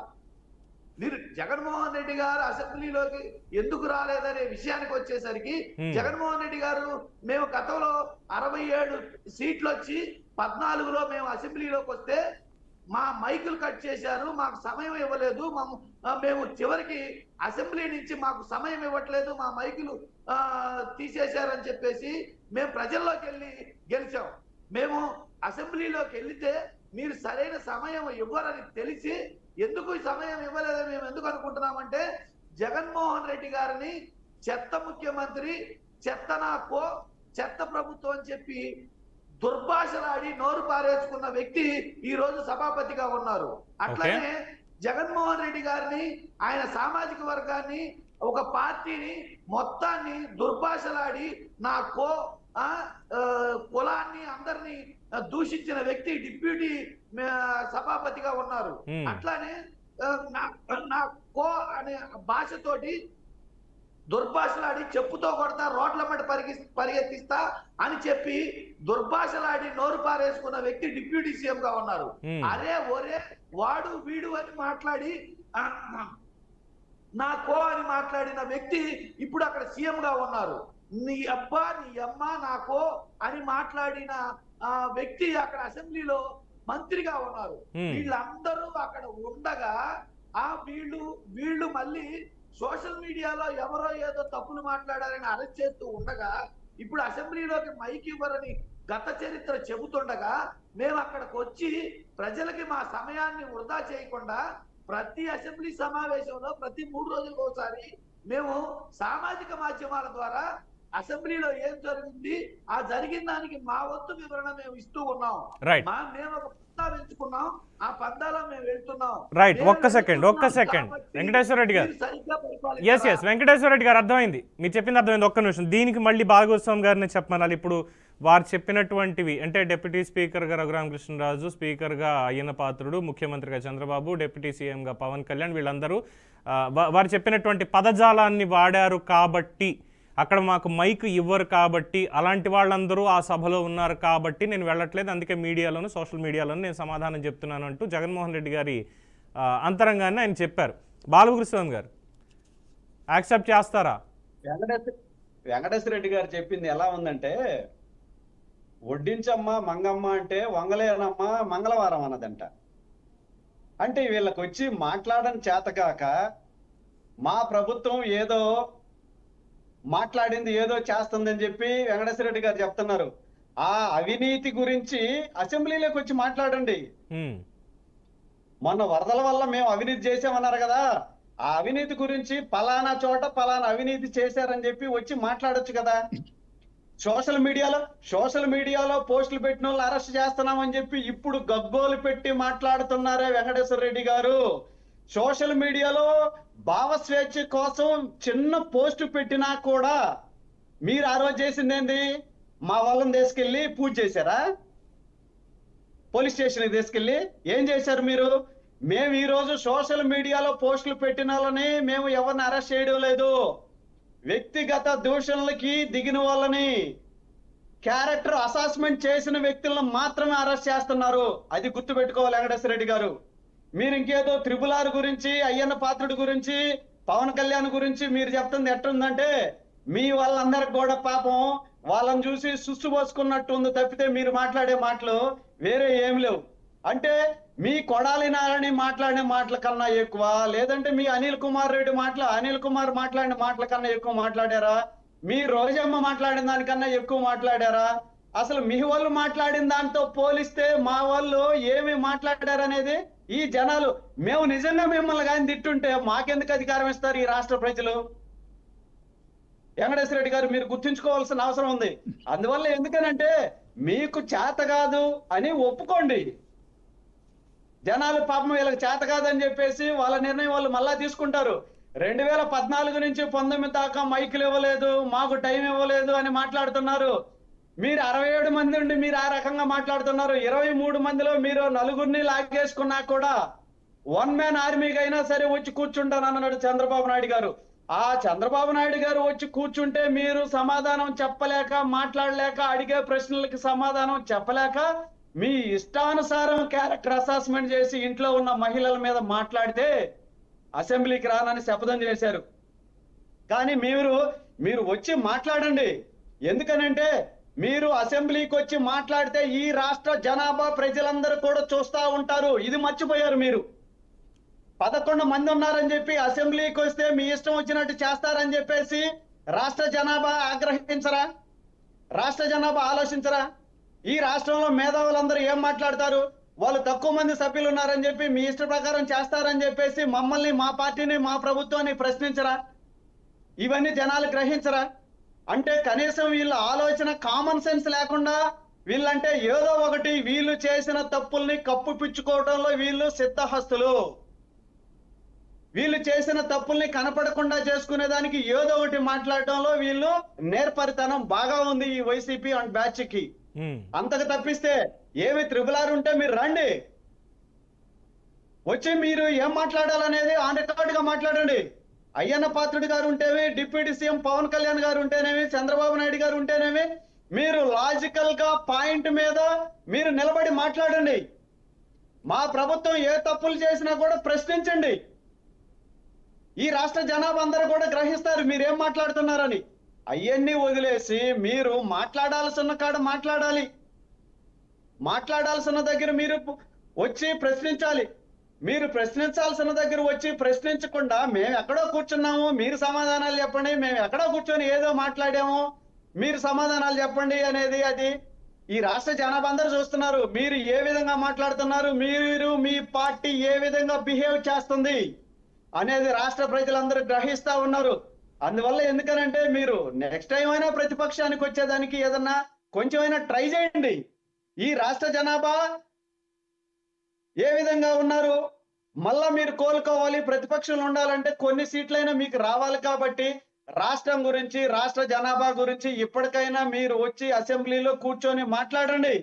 మీరు జగన్మోహన్ రెడ్డి గారు అసెంబ్లీలోకి ఎందుకు రాలేదనే విషయానికి వచ్చేసరికి Hmm. జగన్మోహన్ రెడ్డి గారు మేము గతంలో అరవై ఏడు సీట్లు వచ్చి పద్నాలుగులో మేము అసెంబ్లీలోకి వస్తే మా మైకులు కట్ చేశారు మాకు సమయం ఇవ్వలేదు మా మేము చివరికి అసెంబ్లీ నుంచి మాకు సమయం ఇవ్వట్లేదు మా మైకులు ఆ, తీసేశారని చెప్పేసి మేము ప్రజల్లోకి వెళ్ళి గెలిచాం మేము అసెంబ్లీలోకి వెళ్తే మీరు సరైన సమయం ఇవ్వరని తెలిసి ఎందుకు ఈ సమయం ఇవ్వలేదని మేము ఎందుకు అనుకుంటున్నామంటే జగన్మోహన్ రెడ్డి గారిని చెత్త ముఖ్యమంత్రి చెత్త నాకో చెత్త ప్రభుత్వం అని చెప్పి దుర్భాషలాడి నోరు పారేసుకున్న వ్యక్తి ఈ రోజు సభాపతిగా ఉన్నారు అట్లనే జగన్మోహన్ రెడ్డి గారిని ఆయన సామాజిక వర్గాన్ని ఒక పార్టీని మొత్తాన్ని దుర్భాషలాడి నా కో ఆ, ఆ, కులాన్ని అందరినీ దూషించిన వ్యక్తి డిప్యూటీ ఆ, సభాపతిగా ఉన్నారు Hmm. అట్లానే ఆ, నా- నా కో అనే భాషతోటి దుర్భాషలాడి చెప్పుతో కొడతా రోడ్ల మట్టి పరిగి పరిగెత్తిస్తా అని చెప్పి దుర్భాషలాడి నోరు పారేసుకున్న వ్యక్తి డిప్యూటీ సీఎం గా ఉన్నారు Hmm. అరే ఒరే వాడు వీడు అని మాట్లాడి ఆ, నా కో అని మాట్లాడిన వ్యక్తి ఇప్పుడు అక్కడ సీఎం గా ఉన్నారు నీ అబ్బా నీ అమ్మ నాకో అని మాట్లాడిన ఆ వ్యక్తి అక్కడ అసెంబ్లీలో మంత్రిగా ఉన్నారు Hmm. వీళ్ళందరూ అక్కడ ఉండగా ఆ వీళ్ళు వీళ్ళు మళ్ళీ సోషల్ మీడియాలో ఎవరో ఏదో తప్పులు మాట్లాడారని అరెస్ట్ చేస్తూ ఉండగా ఇప్పుడు అసెంబ్లీలోకి మైక్ ఇవ్వరని గత చరిత్ర చెబుతుండగా మేము అక్కడికి వచ్చి ప్రజలకి మా సమయాన్ని వృధా చేయకుండా ప్రతి అసెంబ్లీ సమావేశంలో ప్రతి మూడు రోజులకు ఒకసారి మేము సామాజిక మాధ్యమాల ద్వారా అసెంబ్లీలో ఏం జరిగింది ఆ జరిగిన దానికి మా వంతు వివరణ మేము ఇస్తూ ఉన్నాం రైట్ మా మేము ఒక పందా ఎంచుకున్నాం ఆ పందాలో మేము వెళ్తున్నాం రైట్ మేము ఒక్క సెకండ్ ఒక్క వెళ్తున్నాం సెకండ్ కాబట్టి వెంకటేశ్వర రెడ్డి గారు మీరు సరిగ్గా పరిపాలించాలా? ఎస్ ఎస్ వెంకటేశ్వర రెడ్డి గారు అర్థమైంది మీరు చెప్పింది అర్థమైంది ఒక్క నిమిషం దీనికి మళ్ళీ బాలగోస్వామి గారిని చెప్పమనాలి ఇప్పుడు వారు చెప్పినటువంటివి అంటే డిప్యూటీ స్పీకర్గా రఘురామకృష్ణరాజు స్పీకర్గా అయ్యన్న పాత్రుడు ముఖ్యమంత్రిగా చంద్రబాబు డిప్యూటీ సీఎంగా పవన్ కళ్యాణ్ వీళ్ళందరూ ఆ, వా- వారు చెప్పినటువంటి పదజాలాన్ని వాడారు కాబట్టి అక్కడ మాకు మైక్ ఇవ్వరు కాబట్టి అలాంటి వాళ్ళందరూ ఆ సభలో ఉన్నారు కాబట్టి నేను వెళ్ళట్లేదు అందుకే మీడియాలోను సోషల్ మీడియాలోను నేను సమాధానం చెప్తున్నాను అంటూ జగన్మోహన్ రెడ్డి గారి ఆ, అంతరంగాన్ని ఆయన చెప్పారు బాలకృష్ణ గారు యాక్సెప్ట్ చేస్తారా వెంకటేశ్వర వెంకటేశ్వర రెడ్డి గారు చెప్పింది ఎలా ఉందంటే వడ్డించమ్మ మంగమ్మ అంటే వంగలేనమ్మ మంగళవారం అన్నదంట అంటే వీళ్ళకి వచ్చి మాట్లాడని చేతకాక మా ప్రభుత్వం ఏదో మాట్లాడింది ఏదో చేస్తుందని చెప్పి వెంకటేశ్వర రెడ్డి గారు చెప్తున్నారు ఆ అవినీతి గురించి అసెంబ్లీలోకి వచ్చి మాట్లాడండి హ్మ్. మొన్న వరదల వల్ల మేము అవినీతి చేసామన్నారు కదా ఆ అవినీతి గురించి పలానా చోట పలానా అవినీతి చేశారని చెప్పి వచ్చి మాట్లాడొచ్చు కదా సోషల్ మీడియాలో సోషల్ మీడియాలో పోస్టులు పెట్టిన వాళ్ళు అరెస్ట్ చేస్తున్నామని చెప్పి ఇప్పుడు గగ్గోలు పెట్టి మాట్లాడుతున్నారే వెంకటేశ్వర రెడ్డి గారు సోషల్ మీడియాలో భావ స్వేచ్ఛ కోసం చిన్న పోస్ట్ పెట్టినా కూడా మీరు ఆ రోజు చేసింది ఏంది మా వాళ్ళని తీసుకెళ్లి పూజ చేశారా పోలీస్ స్టేషన్ తీసుకెళ్లి ఏం చేశారు మీరు మేము ఈ రోజు సోషల్ మీడియాలో పోస్టులు పెట్టిన వాళ్ళని మేము ఎవరిని అరెస్ట్ చేయడం లేదు వ్యక్తిగత దూషణలకి దిగిన వాళ్ళని క్యారెక్టర్ అసెస్మెంట్ చేసిన వ్యక్తులను మాత్రమే అరెస్ట్ చేస్తున్నారు అది గుర్తుపెట్టుకోవాలి వెంకటేశ్వర రెడ్డి గారు మీరు ఇంకేదో త్రిపుల్ ఆర్ గురించి అయ్యన్న పాత్రుడి గురించి పవన్ కళ్యాణ్ గురించి మీరు చెప్తుంది ఎట్టుందంటే మీ వాళ్ళందరికి కూడా పాపం వాళ్ళని చూసి సుస్సు పోసుకున్నట్టు ఉంది తప్పితే మీరు మాట్లాడే మాటలు వేరే ఏం లేవు అంటే మీ కొడాలి నారాయణ మాట్లాడిన మాటల కన్నా ఎక్కువ లేదంటే మీ అనిల్ కుమార్ రెడ్డి మాటలు అనిల్ కుమార్ మాట్లాడిన మాటల కన్నా ఎక్కువ మాట్లాడారా మీ రోజమ్మ మాట్లాడిన దానికన్నా ఎక్కువ మాట్లాడారా అసలు మీ వాళ్ళు మాట్లాడిన దాంతో పోలిస్తే మా వాళ్ళు ఏమి మాట్లాడారనేది ఈ జనాలు మేము నిజంగా మిమ్మల్ని కానీ తిట్టుంటే మాకెందుకు అధికారం ఇస్తారు ఈ రాష్ట్ర ప్రజలు వెంకటేశ్వర రెడ్డి గారు మీరు గుర్తుంచుకోవాల్సిన అవసరం ఉంది అందువల్ల ఎందుకనంటే మీకు చేత కాదు అని ఒప్పుకోండి జనాలు పాపం వీళ్ళకి చేత కాదని చెప్పేసి వాళ్ళ నిర్ణయం వాళ్ళు మళ్ళా తీసుకుంటారు రెండు వేల పద్నాలుగు నుంచి పంతొమ్మిది దాకా మైకులు ఇవ్వలేదు మాకు టైం ఇవ్వలేదు అని మాట్లాడుతున్నారు మీరు అరవై ఏడు మంది ఉండి మీరు ఆ రకంగా మాట్లాడుతున్నారు ఇరవై మూడు మందిలో మీరు నలుగురిని లాగేసుకున్నా కూడా వన్ మ్యాన్ ఆర్మీకి అయినా సరే వచ్చి కూర్చుంటాను అన్నాడు చంద్రబాబు నాయుడు గారు ఆ చంద్రబాబు నాయుడు గారు వచ్చి కూర్చుంటే మీరు సమాధానం చెప్పలేక మాట్లాడలేక అడిగే ప్రశ్నలకి సమాధానం చెప్పలేక మీ ఇష్టానుసారం క్యారెక్టర్ అసెస్మెంట్ చేసి ఇంట్లో ఉన్న మహిళల మీద మాట్లాడితే అసెంబ్లీకి రానని శపథం చేశారు కానీ మీరు మీరు వచ్చి మాట్లాడండి ఎందుకనంటే మీరు అసెంబ్లీకి వచ్చి మాట్లాడితే ఈ రాష్ట్ర జనాభా ప్రజలందరూ కూడా చూస్తా ఉంటారు ఇది మర్చిపోయారు మీరు పదకొండు మంది ఉన్నారని చెప్పి అసెంబ్లీకి వస్తే మీ ఇష్టం వచ్చినట్టు చేస్తారని చెప్పేసి రాష్ట్ర జనాభా ఆగ్రహించరా రాష్ట్ర జనాభా ఆలోచించరా ఈ రాష్ట్రంలో మేధావులందరూ ఏం మాట్లాడతారు వాళ్ళు తక్కువ మంది సభ్యులు ఉన్నారని చెప్పి మీ ఇష్ట ప్రకారం చేస్తారని చెప్పేసి మమ్మల్ని మా పార్టీని మా ప్రభుత్వాన్ని ప్రశ్నించరా ఇవన్నీ జనాలు గ్రహించరా అంటే కనీసం వీళ్ళ ఆలోచన కామన్ సెన్స్ లేకుండా వీళ్ళంటే ఏదో ఒకటి వీళ్ళు చేసిన తప్పుల్ని కప్పుపిచ్చుకోవడంలో వీళ్ళు సిద్ధహస్తులు వీళ్ళు చేసిన తప్పుల్ని కనపడకుండా చేసుకునే దానికి ఏదో ఒకటి మాట్లాడటంలో వీళ్ళు నేర్పరితనం బాగా ఉంది ఈ వైసీపీ అండ్ బ్యాచ్ కి హ్మ్. అంతకు తప్పిస్తే ఏమి త్రిబులార్ ఉంటే మీరు రండి వచ్చి మీరు ఏం మాట్లాడాలనేది ఆన్ రికార్డ్ గా మాట్లాడండి అయ్యన్న పాత్రుడి గారు ఉంటేవి డిప్యూటీ సీఎం పవన్ కళ్యాణ్ గారు ఉంటేనేమి చంద్రబాబు నాయుడు గారు ఉంటేనేమి మీరు లాజికల్ గా పాయింట్ మీద మీరు నిలబడి మాట్లాడండి మా ప్రభుత్వం ఏ తప్పులు చేసినా కూడా ప్రశ్నించండి ఈ రాష్ట్ర జనాభా అందరూ కూడా గ్రహిస్తారు మీరేం మాట్లాడుతున్నారని అవన్నీ వదిలేసి మీరు మాట్లాడాల్సిన కాడ మాట్లాడాలి మాట్లాడాల్సిన దగ్గర మీరు వచ్చి ప్రశ్నించాలి మీరు ప్రశ్నించాల్సిన దగ్గర వచ్చి ప్రశ్నించకుండా మేము ఎక్కడో కూర్చున్నాము మీరు సమాధానాలు చెప్పండి మేము ఎక్కడో కూర్చొని ఏదో మాట్లాడాము మీరు సమాధానాలు చెప్పండి అనేది అది ఈ రాష్ట్ర జనాభా అందరూ చూస్తున్నారు మీరు ఏ విధంగా మాట్లాడుతున్నారు మీరు మీ పార్టీ ఏ విధంగా బిహేవ్ చేస్తుంది అనేది రాష్ట్ర ప్రజలందరూ గ్రహిస్తా ఉన్నారు అందువల్ల ఎందుకనంటే మీరు నెక్స్ట్ టైం అయినా ప్రతిపక్షానికి వచ్చేదానికి ఏదన్నా కొంచెమైనా ట్రై చేయండి ఈ రాష్ట్ర జనాభా ఏ విధంగా ఉన్నారు మళ్ళా మీరు కోలుకోవాలి ప్రతిపక్షంలో ఉండాలంటే కొన్ని సీట్లైనా మీకు రావాలి కాబట్టి రాష్ట్రం గురించి రాష్ట్ర జనాభా గురించి ఇప్పటికైనా మీరు వచ్చి అసెంబ్లీలో కూర్చొని మాట్లాడండి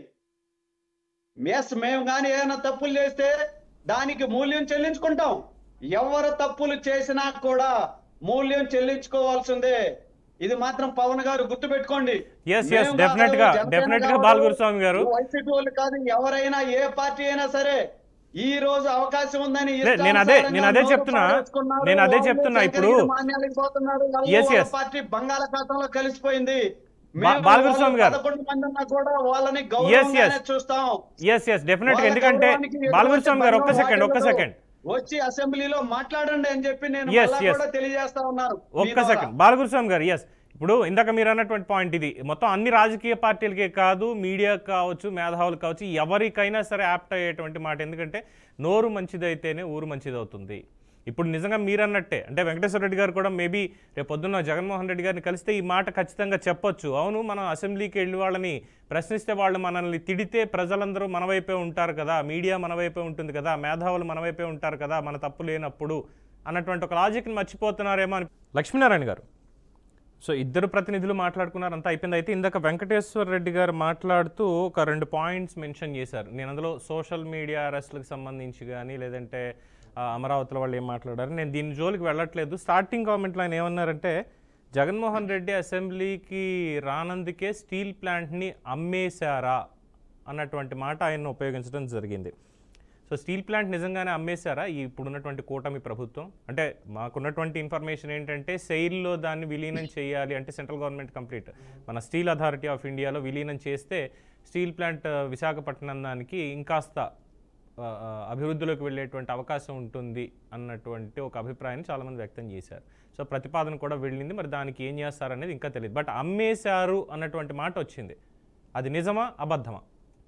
ఎస్ మేము కానీ ఏమైనా తప్పులు చేస్తే దానికి మూల్యం చెల్లించుకుంటాం ఎవరు తప్పులు చేసినా కూడా మూల్యం చెల్లించుకోవాల్సిందే ఇది మాత్రం పవన్ గారు గుర్తుపెట్టుకోండి Yes, yes, మేము కాదు, definite గా, జనసేన definite గా కాదు, బాలగురుస్వామి గారు. వైసీపీ వాళ్ళు కాదు ఎవరైనా ఏ పార్టీ అయినా సరే ఈ రోజు అవకాశం ఉందని లే, నేను అదే- నేను అదే ఇష్టానుసారంగా చెప్తున్నా. నోరు పారేసుకున్నారు. నేను అదే వాళ్ళు చెప్తున్నా. ఇప్పుడు- శంకరగిరి మాన్యాలకు పోతున్నారు. వాళ్ళు Yes, వాళ్ళ yes. పార్టీ బంగాళాఖాతంలో కలిసిపోయింది బా- మేము బాలగురుస్వామి వాళ్ళు గారు. పదకొండు మంది ఉన్నా కూడా వాళ్ళని yes. గౌరవంగానే చూస్తాం ఎస్ ఎస్ డెఫినెట్ గా వాళ్ళ ఎందుకంటే గౌరవానికి ఎటువంటి బాలగురుస్వామి గారు ఒక్క భంగం సెకండ్ ఒక్క వాటిల్లదు. సెకండ్ వచ్చి అసెంబ్లీలో మాట్లాడండి అని చెప్పి నేను Yes, మళ్ళా yes. కూడా తెలియజేస్తా ఉన్నాను మీ ఒక్క ద్వారా. సెకండ్ బాలగురుస్వామి గారు ఎస్ ఇప్పుడు ఇందాక మీరు అన్నటువంటి పాయింట్ ఇది మొత్తం అన్ని రాజకీయ పార్టీలకే కాదు మీడియా కావచ్చు మేధావులు కావచ్చు ఎవరికైనా సరే యాప్ట్ అయ్యేటువంటి మాట ఎందుకంటే నోరు మంచిదైతేనే ఊరు మంచిదవుతుంది ఇప్పుడు నిజంగా మీరు అన్నట్టే అంటే వెంకటేశ్వర రెడ్డి గారు కూడా మేబీ రేపు పొద్దున్న జగన్మోహన్ రెడ్డి గారిని కలిస్తే ఈ మాట ఖచ్చితంగా చెప్పొచ్చు అవును మనం అసెంబ్లీకి వెళ్ళి వాళ్ళని ప్రశ్నిస్తే వాళ్ళు మనల్ని తిడితే ప్రజలందరూ మన వైపే ఉంటారు కదా మీడియా మన వైపే ఉంటుంది కదా మేధావులు మన వైపే ఉంటారు కదా మన తప్పు లేనప్పుడు అన్నటువంటి ఒక లాజిక్ని మర్చిపోతున్నారేమో అని లక్ష్మీనారాయణ గారు సో ఇద్దరు ప్రతినిధులు మాట్లాడుకున్నారు అంతా అయిపోయింది అయితే ఇందాక వెంకటేశ్వర రెడ్డి గారు మాట్లాడుతూ ఒక రెండు పాయింట్స్ మెన్షన్ చేశారు నేను అందులో సోషల్ మీడియా అరెస్ట్లకు సంబంధించి కానీ లేదంటే ఆ, అమరావతిలో వాళ్ళు ఏం మాట్లాడారు నేను దీని జోలికి వెళ్ళట్లేదు స్టార్టింగ్ కామెంట్లో ఆయన ఏమన్నారంటే జగన్మోహన్ రెడ్డి అసెంబ్లీకి రానందుకే స్టీల్ ప్లాంట్ని అమ్మేశారా అన్నటువంటి మాట ఆయన ఉపయోగించడం జరిగింది సో స్టీల్ ప్లాంట్ నిజంగానే అమ్మేశారా ఈ ఇప్పుడున్నటువంటి కూటమి ప్రభుత్వం అంటే మాకున్నటువంటి ఇన్ఫర్మేషన్ ఏంటంటే సెయిల్లో దాన్ని విలీనం చేయాలి అంటే సెంట్రల్ గవర్నమెంట్ కంప్లీట్ మన స్టీల్ అథారిటీ ఆఫ్ ఇండియాలో విలీనం చేస్తే స్టీల్ ప్లాంట్ ఆ, విశాఖపట్నం దానికి ఇంకాస్త ఆ, ఆ, అభివృద్ధిలోకి వెళ్ళేటువంటి అవకాశం ఉంటుంది అన్నటువంటి ఒక అభిప్రాయాన్ని చాలామంది వ్యక్తం చేశారు సో ప్రతిపాదన కూడా వెళ్ళింది మరి దానికి ఏం చేస్తారనేది ఇంకా తెలియదు బట్ అమ్మేశారు అన్నటువంటి మాట వచ్చింది అది నిజమా అబద్ధమా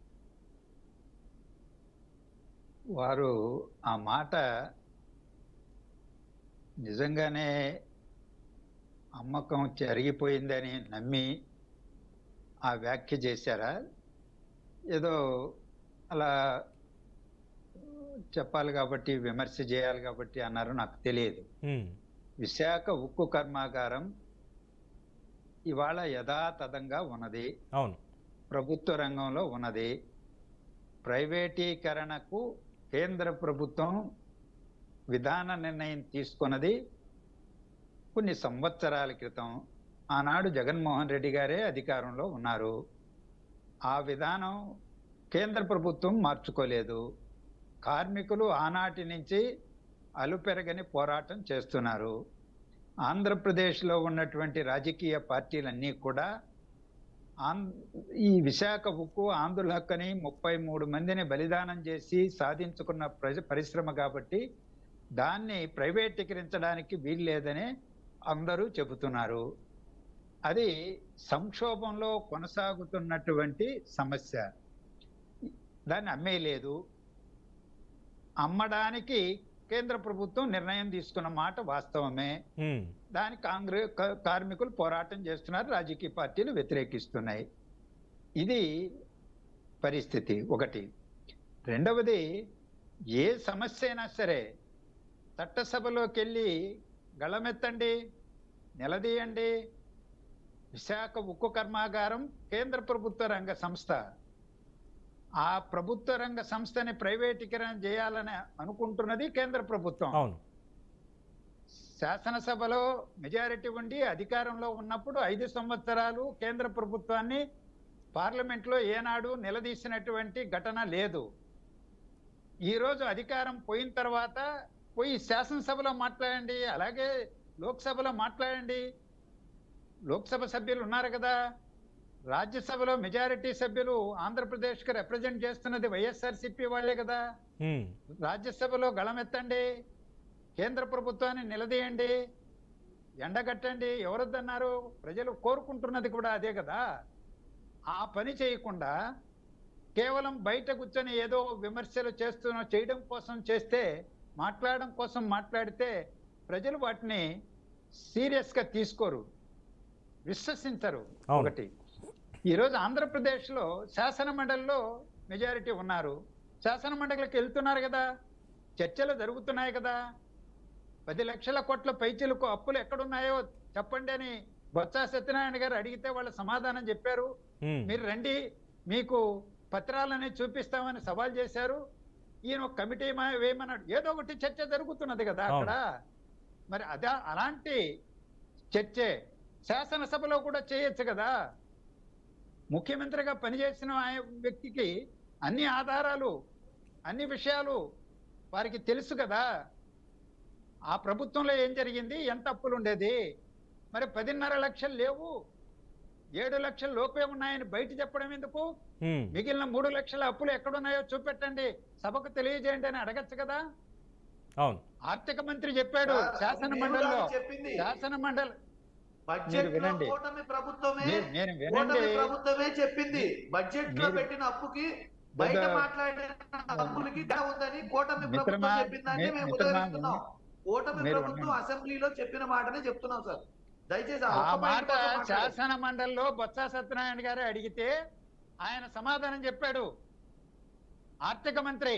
వారు ఆ మాట నిజంగానే అమ్మకం జరిగిపోయిందని నమ్మి ఆ వ్యాఖ్య చేశారా ఏదో అలా చెప్పాలి కాబట్టి విమర్శ చేయాలి కాబట్టి అన్నారు నాకు తెలియదు హ్మ్. విశాఖ ఉక్కు కర్మాగారం ఇవాళ యథాతథంగా ఉన్నది అవును ప్రభుత్వ రంగంలో ఉన్నది ప్రైవేటీకరణకు కేంద్ర ప్రభుత్వం విధాన నిర్ణయం తీసుకున్నది కొన్ని సంవత్సరాల క్రితం ఆనాడు జగన్మోహన్ రెడ్డి గారే అధికారంలో ఉన్నారు ఆ విధానం కేంద్ర ప్రభుత్వం మార్చుకోలేదు కార్మికులు ఆనాటి నుంచి అలుపెరగని పోరాటం చేస్తున్నారు ఆంధ్రప్రదేశ్లో ఉన్నటువంటి రాజకీయ పార్టీలన్నీ కూడా ఆం- ఈ విశాఖ ఉక్కు ఆంధ్రుల హక్కని ముప్పై మూడు మందిని బలిదానం చేసి సాధించుకున్న ప్రజ పరిశ్రమ కాబట్టి దాన్ని ప్రైవేటీకరించడానికి వీల్లేదని అందరూ చెబుతున్నారు అది సంక్షోభంలో కొనసాగుతున్నటువంటి సమస్య దాన్ని అమ్మేయలేదు అమ్మడానికి కేంద్ర ప్రభుత్వం నిర్ణయం తీసుకున్న మాట వాస్తవమే హ్మ్. దాని కాంగ్రెస్ క- కార్మికులు పోరాటం చేస్తున్నారు రాజకీయ పార్టీలు వ్యతిరేకిస్తున్నాయి ఇది పరిస్థితి ఒకటి రెండవది ఏ సమస్య అయినా సరే చట్టసభలోకి వెళ్ళి గళమెత్తండి నిలదీయండి విశాఖ ఉక్కు కర్మాగారం కేంద్ర ప్రభుత్వ రంగ సంస్థ ఆ ప్రభుత్వ రంగ సంస్థని ప్రైవేటీకరణ చేయాలని అనుకుంటున్నది కేంద్ర ప్రభుత్వం అవును శాసనసభలో మెజారిటీ ఉండి అధికారంలో ఉన్నప్పుడు ఐదు సంవత్సరాలు కేంద్ర ప్రభుత్వాన్ని పార్లమెంట్లో ఏనాడు నిలదీసినటువంటి ఘటన లేదు ఈరోజు అధికారం పోయిన తర్వాత పోయి శాసనసభలో మాట్లాడండి అలాగే లోక్సభలో మాట్లాడండి లోక్సభ సభ్యులు ఉన్నారు కదా రాజ్యసభలో మెజారిటీ సభ్యులు ఆంధ్రప్రదేశ్కి రిప్రజెంట్ చేస్తున్నది వైఎస్ఆర్సీపీ వాళ్ళే కదా హ్మ్. రాజ్యసభలో గళమెత్తండి కేంద్ర ప్రభుత్వాన్ని నిలదీయండి ఎండగట్టండి ఎవరొద్దన్నారు ప్రజలు కోరుకుంటున్నది కూడా అదే కదా ఆ పని చేయకుండా కేవలం బయట కూర్చొని ఏదో విమర్శలు చేస్తున్న చేయడం కోసం చేస్తే మాట్లాడడం కోసం మాట్లాడితే ప్రజలు వాటిని సీరియస్గా తీసుకోరు విశ్వసించరు అవును. ఒకటి ఈరోజు ఆంధ్రప్రదేశ్లో శాసన మండలిలో మెజారిటీ ఉన్నారు శాసన మండలికి వెళ్తున్నారు కదా చర్చలు జరుగుతున్నాయి కదా పది లక్షల కోట్ల పైచీలకు అప్పులు ఎక్కడున్నాయో చెప్పండి అని బొత్స సత్యనారాయణ గారు అడిగితే వాళ్ళు సమాధానం చెప్పారు హ్మ్. మీరు రండి మీకు పత్రాలని చూపిస్తామని సవాల్ చేశారు ఈయన ఒక కమిటీ మా- వేయమన్నాడు ఏదో ఒకటి చర్చ జరుగుతున్నది కదా అక్కడ మరి అదా అలాంటి చర్చే శాసనసభలో కూడా చేయొచ్చు కదా ముఖ్యమంత్రిగా పనిచేసిన ఆయన వ్యక్తికి అన్ని ఆధారాలు అన్ని విషయాలు వారికి తెలుసు కదా ఆ ప్రభుత్వంలో ఏం జరిగింది ఎంత అప్పులు ఉండేది మరి పదిన్నర లక్షలు లేవు ఏడు లక్షల లోపే ఉన్నాయని బయట చెప్పడం ఎందుకు హ్మ్. మిగిలిన మూడు లక్షల అప్పులు ఎక్కడున్నాయో చూపెట్టండి సభకు తెలియజేయండి అని అడగచ్చు కదా అవును ఆర్థిక మంత్రి చెప్పాడు సార్, శాసన నేను మండలిలో కాదు చెప్పింది శాసన మండలి బడ్జెట్ లో వినండి. కూటమి ప్రభుత్వమే మీరు- మీరు వినండి కూటమి ప్రభుత్వమే చెప్పింది బడ్జెట్ లో మీరు- పెట్టిన అప్పుకి బయట పెద్ద- మాట్లాడిన అప్పులకి గా ఉందని కూటమి మిత్రమా, ప్రభుత్వం చెప్పిందని మీ- మేము మిత్రమా, ఉదహరిస్తున్నాం కూటమి మీరు ప్రభుత్వం ఉండండి. అసెంబ్లీలో చెప్పిన మాటనే చెప్తున్నాం సార్ దయచేసి ఆ ఆ ఒక్క మాట మాట కోసం మాట్లాడండి. శాసన మండలిలో బొత్స సత్యనారాయణ గారు అడిగితే ఆయన సమాధానం చెప్పాడు ఆర్థిక మంత్రి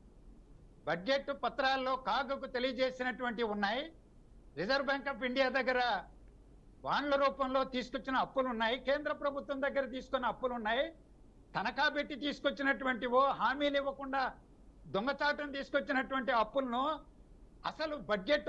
బడ్జెట్ పత్రాల్లో కాగుకు తెలియజేసినటువంటి ఉన్నాయి రిజర్వ్ బ్యాంక్ ఆఫ్ ఇండియా దగ్గర బాండ్ల రూపంలో తీసుకొచ్చిన అప్పులు ఉన్నాయి కేంద్ర ప్రభుత్వం దగ్గర తీసుకున్న అప్పులు ఉన్నాయి తనఖా పెట్టి తీసుకొచ్చినటువంటివో హామీలు ఇవ్వకుండా దొంగచాటం తీసుకొచ్చినటువంటి అప్పులను అసలు బడ్జెట్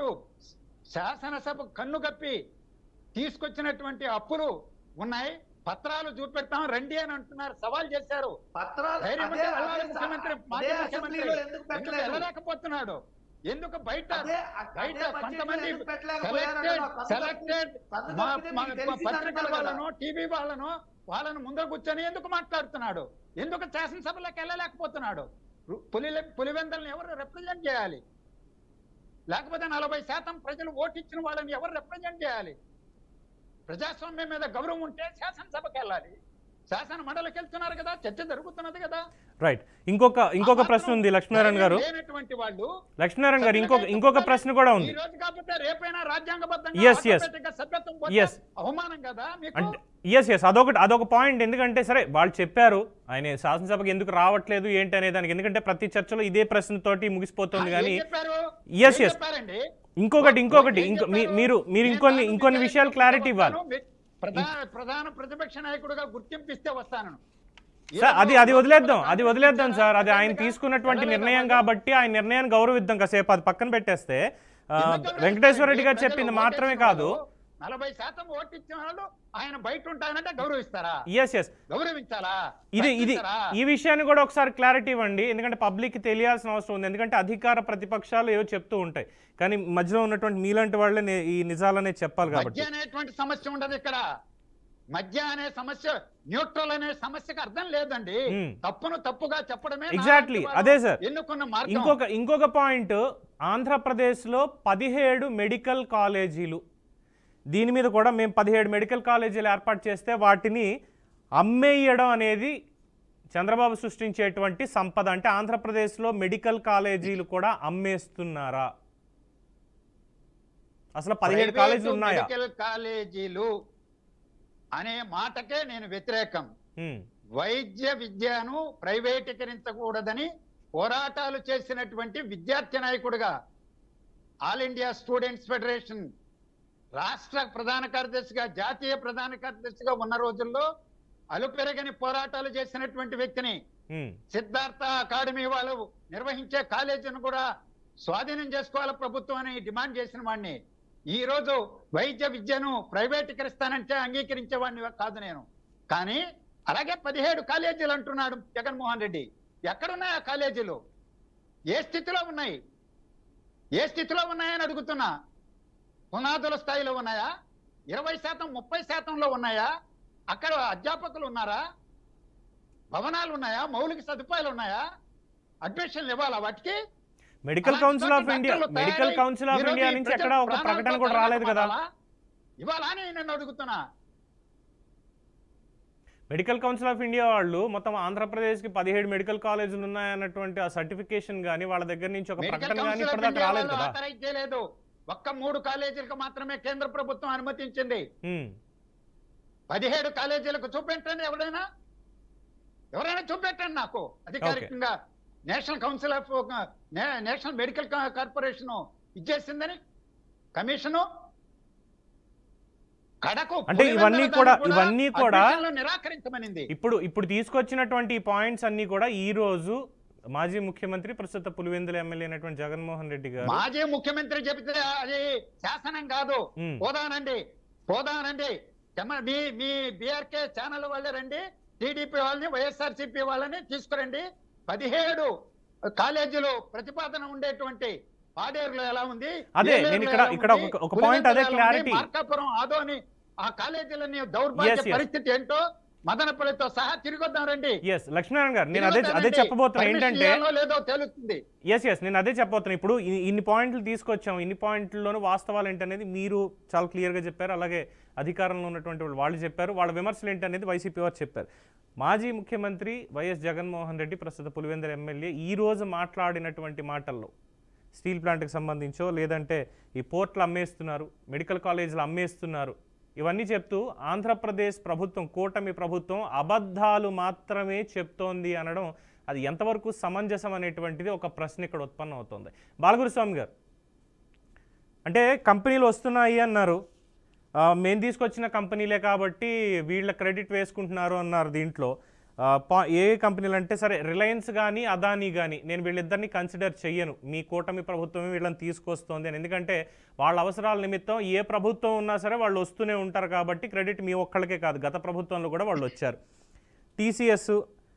శాసనసభ కన్ను కప్పి తీసుకొచ్చినటువంటి అప్పులు ఉన్నాయి పత్రాలు చూపెడతాం రండి అని అంటున్నారు సవాల్ చేశారు పత్రాలు ధైర్యం అదే- ఉంటే వెళ్ళాలి అదే ముఖ్యమంత్రి అదే మాజీ ముఖ్యమంత్రి అసెంబ్లీలో ఎందుకు ఎందుకు పెట్టలేదు వెళ్ళలేకపోతున్నాడు ఎందుకు బయట అదే బయట అదే బడ్జెట్ కొంతమంది ఎందుకు పెట్టలేకపోయారంటే సెలెక్టెడ్ నాకు అందుకు- సెలెక్టెడ్ అందుకు మా తప్పితే మా- మీకు మా తెలిసింది పత్రికల అనుకోవాలి కదా. వాళ్ళను టీవీ వాళ్ళను వాళ్ళను ముందర కూర్చొని ఎందుకు మాట్లాడుతున్నాడు ఎందుకు శాసనసభలోకి వెళ్ళలేకపోతున్నాడు రు- పులి పులివెందల్ని ఎవరు రిప్రజెంట్ చేయాలి లేకపోతే నలభై శాతం ప్రజలు ఓటిచ్చిన వాళ్ళని ఎవరు రిప్రజెంట్ చేయాలి ప్రజాస్వామ్యం మీద గౌరవం ఉంటే శాసనసభకి వెళ్ళాలి శాసన మండలికి వెళ్తున్నారు కదా చర్చ జరుగుతున్నది కదా రైట్ ఇంకొక ఇంకొక ఆ ప్రశ్న మాత్రం ఉంది లక్ష్మీనారాయణ గారు ధైర్యం లేనటువంటి వాళ్ళు లక్ష్మీనారాయణ గారు ఇంకొక ఇంకొక ప్రశ్న కూడా ఈ ఉంది రోజు కాకపోతే రేపైనా రాజ్యాంగబద్ధంగా Yes, yes. automatic గా సభ్యత్వం పోతే Yes. అవమానం కదా మీకు అంటే ఎస్ ఎస్ అదొకటి అదొక పాయింట్ ఎందుకంటే సరే వాళ్ళు చెప్పారు ఆయన శాసనసభకి ఎందుకు రావట్లేదు ఏంటి అనే దానికి ఎందుకంటే ప్రతి చర్చలో ఇదే ప్రశ్నతోటి ముగిసిపోతుంది ఆ, కానీ ఏం చెప్పారు Yes, ఏం yes. చెప్పారండి ఇంకొకటి ఇంకొకటి ఏం ఇంకో మీ- చెప్పారు? మీరు మీరు నేను ఇంకొన్ని కాదు, ఇంకొన్ని మీ విషయాలు దగ్గరికి క్లారిటీ ఇవ్వాలి వస్తాను. మీ- ప్రధాన ప్రధాన ప్రతిపక్ష నాయకుడుగా గుర్తింపు ఇస్తే వస్తాను సార్ అది అది వదిలేద్దాం అది వదిలేద్దాం సార్ అది ఆయన ఎందుకు తీసుకున్నటువంటి వెళ్ళలేదా నిర్ణయం వాళ్ళు? కాబట్టి ఆయన నిర్ణయాన్ని గౌరవిద్దాం కాసేపు అది పక్కన పెట్టేస్తే ఆ, ఎందుకు వెంకటేశ్వర రెడ్డి గారు ప్రజలు చెప్పింది ఓటేసిన మాత్రమే కాదు వాళ్ళు నలభై శాతం ఓటు ఇచ్చిన వాళ్ళు ఆయన బయట ఉంటాయనంటే గౌరవిస్తారా ఎస్ ఎస్ గౌరవించాలా ఇది ఇది ప్రశ్నించారా? ఈ విషయాన్ని కూడా ఒకసారి క్లారిటీ ఇవ్వండి ఎందుకంటే పబ్లిక్ తెలియాల్సిన అవసరం ఉంది ఎందుకంటే అధికార ప్రతిపక్షాలు ఏవో చెప్తూ ఉంటాయి కానీ మధ్యలో ఉన్నటువంటి మీలాంటి వాళ్ళే నే- ఈ నిజాలనే చెప్పాలి కాబట్టి మధ్య అనేటువంటి సమస్య ఉండదు ఇక్కడ మధ్య అనే సమస్య న్యూట్రల్ అనే సమస్యకు అర్థం లేదండి Hmm. తప్పును తప్పుగా చెప్పడమే Exactly. నాలాంటి వాళ్ళు అదే సార్. ఎన్నుకున్న మార్గం ఇంకొక ఇంకొక పాయింట్ ఆంధ్రప్రదేశ్లో పదిహేడు మెడికల్ కాలేజీలు దీని మీద కూడా మేము పదిహేడు మెడికల్ కాలేజీలు ఏర్పాటు చేస్తే వాటిని అమ్మేయడం అనేది చంద్రబాబు సృష్టించేటువంటి సంపద అంటే ఆంధ్రప్రదేశ్లో మెడికల్ కాలేజీలు కూడా అమ్మేస్తున్నారా అసలు పదిహేడు ప్రైవేటు కాలేజీలు ఉన్నాయా మెడికల్ కాలేజీలు అనే మాటకే నేను వ్యతిరేకం హ్మ్. వైద్య విద్యను ప్రైవేటీకరించకూడదని పోరాటాలు చేసినటువంటి విద్యార్థి నాయకుడిగా ఆల్ ఇండియా స్టూడెంట్స్ ఫెడరేషన్ రాష్ట్ర ప్రధాన కార్యదర్శిగా జాతీయ ప్రధాన కార్యదర్శిగా ఉన్న రోజుల్లో అలుపెరగని పోరాటాలు చేసినటువంటి వ్యక్తిని హ్మ్. సిద్ధార్థ అకాడమీ వాళ్ళు నిర్వహించే కాలేజీని కూడా స్వాధీనం చేసుకోవాలి ప్రభుత్వం అని డిమాండ్ చేసిన వాడిని ఈ రోజు వైద్య విద్యను ప్రైవేటీకరిస్తానంటే అంగీకరించే వాడిని కాదు నేను కానీ అలాగే పదిహేడు కాలేజీలు అంటున్నాడు జగన్మోహన్ రెడ్డి ఎక్కడున్నాయి ఆ కాలేజీలు ఏ స్థితిలో ఉన్నాయి ఏ స్థితిలో ఉన్నాయని అడుగుతున్నా పునాదుల స్థాయిలో ఉన్నాయా ఇరవై శాతం ముప్పై శాతంలో ఉన్నాయా అక్కడ అధ్యాపకులు ఉన్నారా భవనాలు ఉన్నాయా మౌలిక సదుపాయాలు ఉన్నాయా అడ్మిషన్లు ఇవ్వాలా వాటికి మెడికల్ అలాంటి కౌన్సిల్ ఆఫ్ చోట్ల ఇండియా డాక్టర్లు మెడికల్ తయారై కౌన్సిల్ ఆఫ్ ఈరోజు ఇండియా ఈ నుంచి ప్రజల ఎక్కడ ఒక ప్రాణాలతో ప్రకటన కూడా రాలేదు కదా తలనొప్పాలా? ఇవ్వాలా అని నేను అడుగుతున్నా మెడికల్ కౌన్సిల్ ఆఫ్ ఇండియా వాళ్ళు మొత్తం ఆంధ్రప్రదేశ్కి పదిహేడు మెడికల్ కాలేజీలు ఉన్నాయన్నటువంటి ఆ సర్టిఫికేషన్ కానీ వాళ్ళ దగ్గర నుంచి ఒక మెడికల్ ప్రకటన కానీ కౌన్సిల్ ఆఫ్ ఇప్పటిదాకా ఇండియా రాలేదు వాళ్ళు కదా ఆథరైజ్ చేయలేదు ఒక్క మూడు కాలేజీలకు మాత్రమే కేంద్ర ప్రభుత్వం అనుమతించింది ఉమ్. పదిహేడు కాలేజీలకు చూపెట్టండి ఎవరైనా ఎవరైనా చూపెట్టండి నాకు అధికారికంగా నేషనల్ కౌన్సిల్ ఆఫ్ నే- నేషనల్ మెడికల్ కా- కార్పొరేషన్ ఇచ్చేసిందని కమిషను కడకు అంటే పులివెందుల ఇవన్నీ దాన్ని కూడా- ఇవన్నీ కూడా- admission లో నిరాకరించమనింది ఇప్పుడు ఇప్పుడు తీసుకొచ్చినటువంటి ఈ పాయింట్స్ అన్ని కూడా ఈ రోజు మాజీ ముఖ్యమంత్రి ప్రస్తుత పులివెందుల ఎమ్మెల్యే అయినటువంటి జగన్మోహన్ రెడ్డి గారు మాజీ ముఖ్యమంత్రి చెబితే అది శాసనం కాదు ఉమ్. పోదానండి పోదానండి తెమ్మ- మీ మీ బీఆర్కే ఛానల్ వాళ్ళే రండి టీడీపీ వాళ్ళని వైఎస్ఆర్సీపీ వాళ్ళని తీసుకురండి పదిహేడు కాలేజీలు ప్రతిపాదన ఉండేటువంటి పాడేరులో ఎలా ఉంది అదే, ఏలేరులో నేను ఇక్కడ- ఎలా ఇక్కడ ఉంది, ఒక- ఒక point అదే పులివెందులలో ఎలా ఉంది, clarity. మార్కాపురం ఆదోని ఆ కాలేజీలని దౌర్భాగ్య Yes, yes. పరిస్థితి ఏంటో మదనపల్లితో సహా తిరిగొద్దాం రండి ఎస్ లక్ష్మీనారాయణ గారు నేను అదే తిరిగొద్దాం అదే రండి. చెప్పబోతున్నా Permission ఏంటంటే ఇవ్వాలో లేదో తెలుస్తుంది ఎస్ ఎస్ నేను అదే చెప్పబోతున్నా ఇప్పుడు ఇ- ఇన్ని పాయింట్లు తీసుకొచ్చాం ఇన్ని పాయింట్లలోనూ వాస్తవాలు ఏంటనేది మీరు చాలా క్లియర్గా చెప్పారు అలాగే అధికారంలో ఉన్నటువంటి వాళ్ళు వాళ్ళు చెప్పారు వాళ్ళ విమర్శలు ఏంటనేది వైసీపీ వారు చెప్పారు మాజీ ముఖ్యమంత్రి వైఎస్ జగన్మోహన్ రెడ్డి ప్రస్తుత పులివెందుల ఎమ్మెల్యే ఈ రోజు మాట్లాడినటువంటి మాటల్లో స్టీల్ ప్లాంట్కి సంబంధించో లేదంటే ఈ పోర్ట్లు అమ్మేస్తున్నారు మెడికల్ కాలేజీలు అమ్మేస్తున్నారు ఇవన్నీ చెప్తూ ఆంధ్రప్రదేశ్ ప్రభుత్వం కూటమి ప్రభుత్వం అబద్ధాలు మాత్రమే చెప్తోంది అనడం అది ఎంతవరకు సమంజసం అనేటువంటిది ఒక ప్రశ్న ఇక్కడ ఉత్పన్నం అవుతుంది బాలగురుస్వామి గారు అంటే కంపెనీలు వస్తున్నాయి అన్నారు ఆ, మేము తీసుకొచ్చిన కంపెనీలే కాబట్టి వీళ్ళ క్రెడిట్ వేసుకుంటున్నారు అన్నారు దీంట్లో ఆ, పా- ఏ కంపెనీలు అంటే సరే రిలయన్స్ కానీ అదానీ కానీ నేను వీళ్ళిద్దరిని కన్సిడర్ చెయ్యను మీ కూటమి ప్రభుత్వమే వీళ్ళని తీసుకొస్తోంది అని ఎందుకంటే వాళ్ళ అవసరాల నిమిత్తం ఏ ప్రభుత్వం ఉన్నా సరే వాళ్ళు వస్తూనే ఉంటారు కాబట్టి క్రెడిట్ మీ ఒక్కళ్ళకే కాదు గత ప్రభుత్వంలో కూడా వాళ్ళు వచ్చారు టీసీఎస్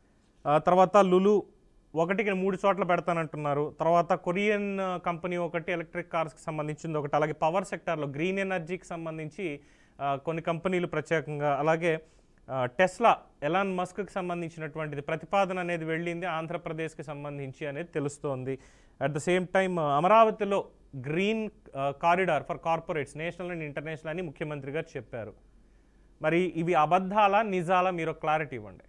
తర్వాత లులు ఒకటికి మూడు చోట్ల పెడతానంటున్నారు తర్వాత కొరియన్ ఆ, కంపెనీ ఒకటి ఎలక్ట్రిక్ కార్స్కి సంబంధించింది ఒకటి అలాగే పవర్ సెక్టార్లో గ్రీన్ ఎనర్జీకి సంబంధించి ఆ, కొన్ని కంపెనీలు ప్రత్యేకంగా అలాగే ఆ, టెస్లా ఎలాన్ మస్క్కి సంబంధించినటువంటిది ప్రతిపాదన అనేది వెళ్ళింది ఆంధ్రప్రదేశ్కి సంబంధించి అనేది తెలుస్తోంది అట్ ద సేమ్ టైం అమరావతిలో green corridor for corporates national and international అని ముఖ్యమంత్రి గారు చెప్పారు మరి ఇవి అబద్ధాలా నిజాలా మీరు క్లారిటీ ఇవ్వండి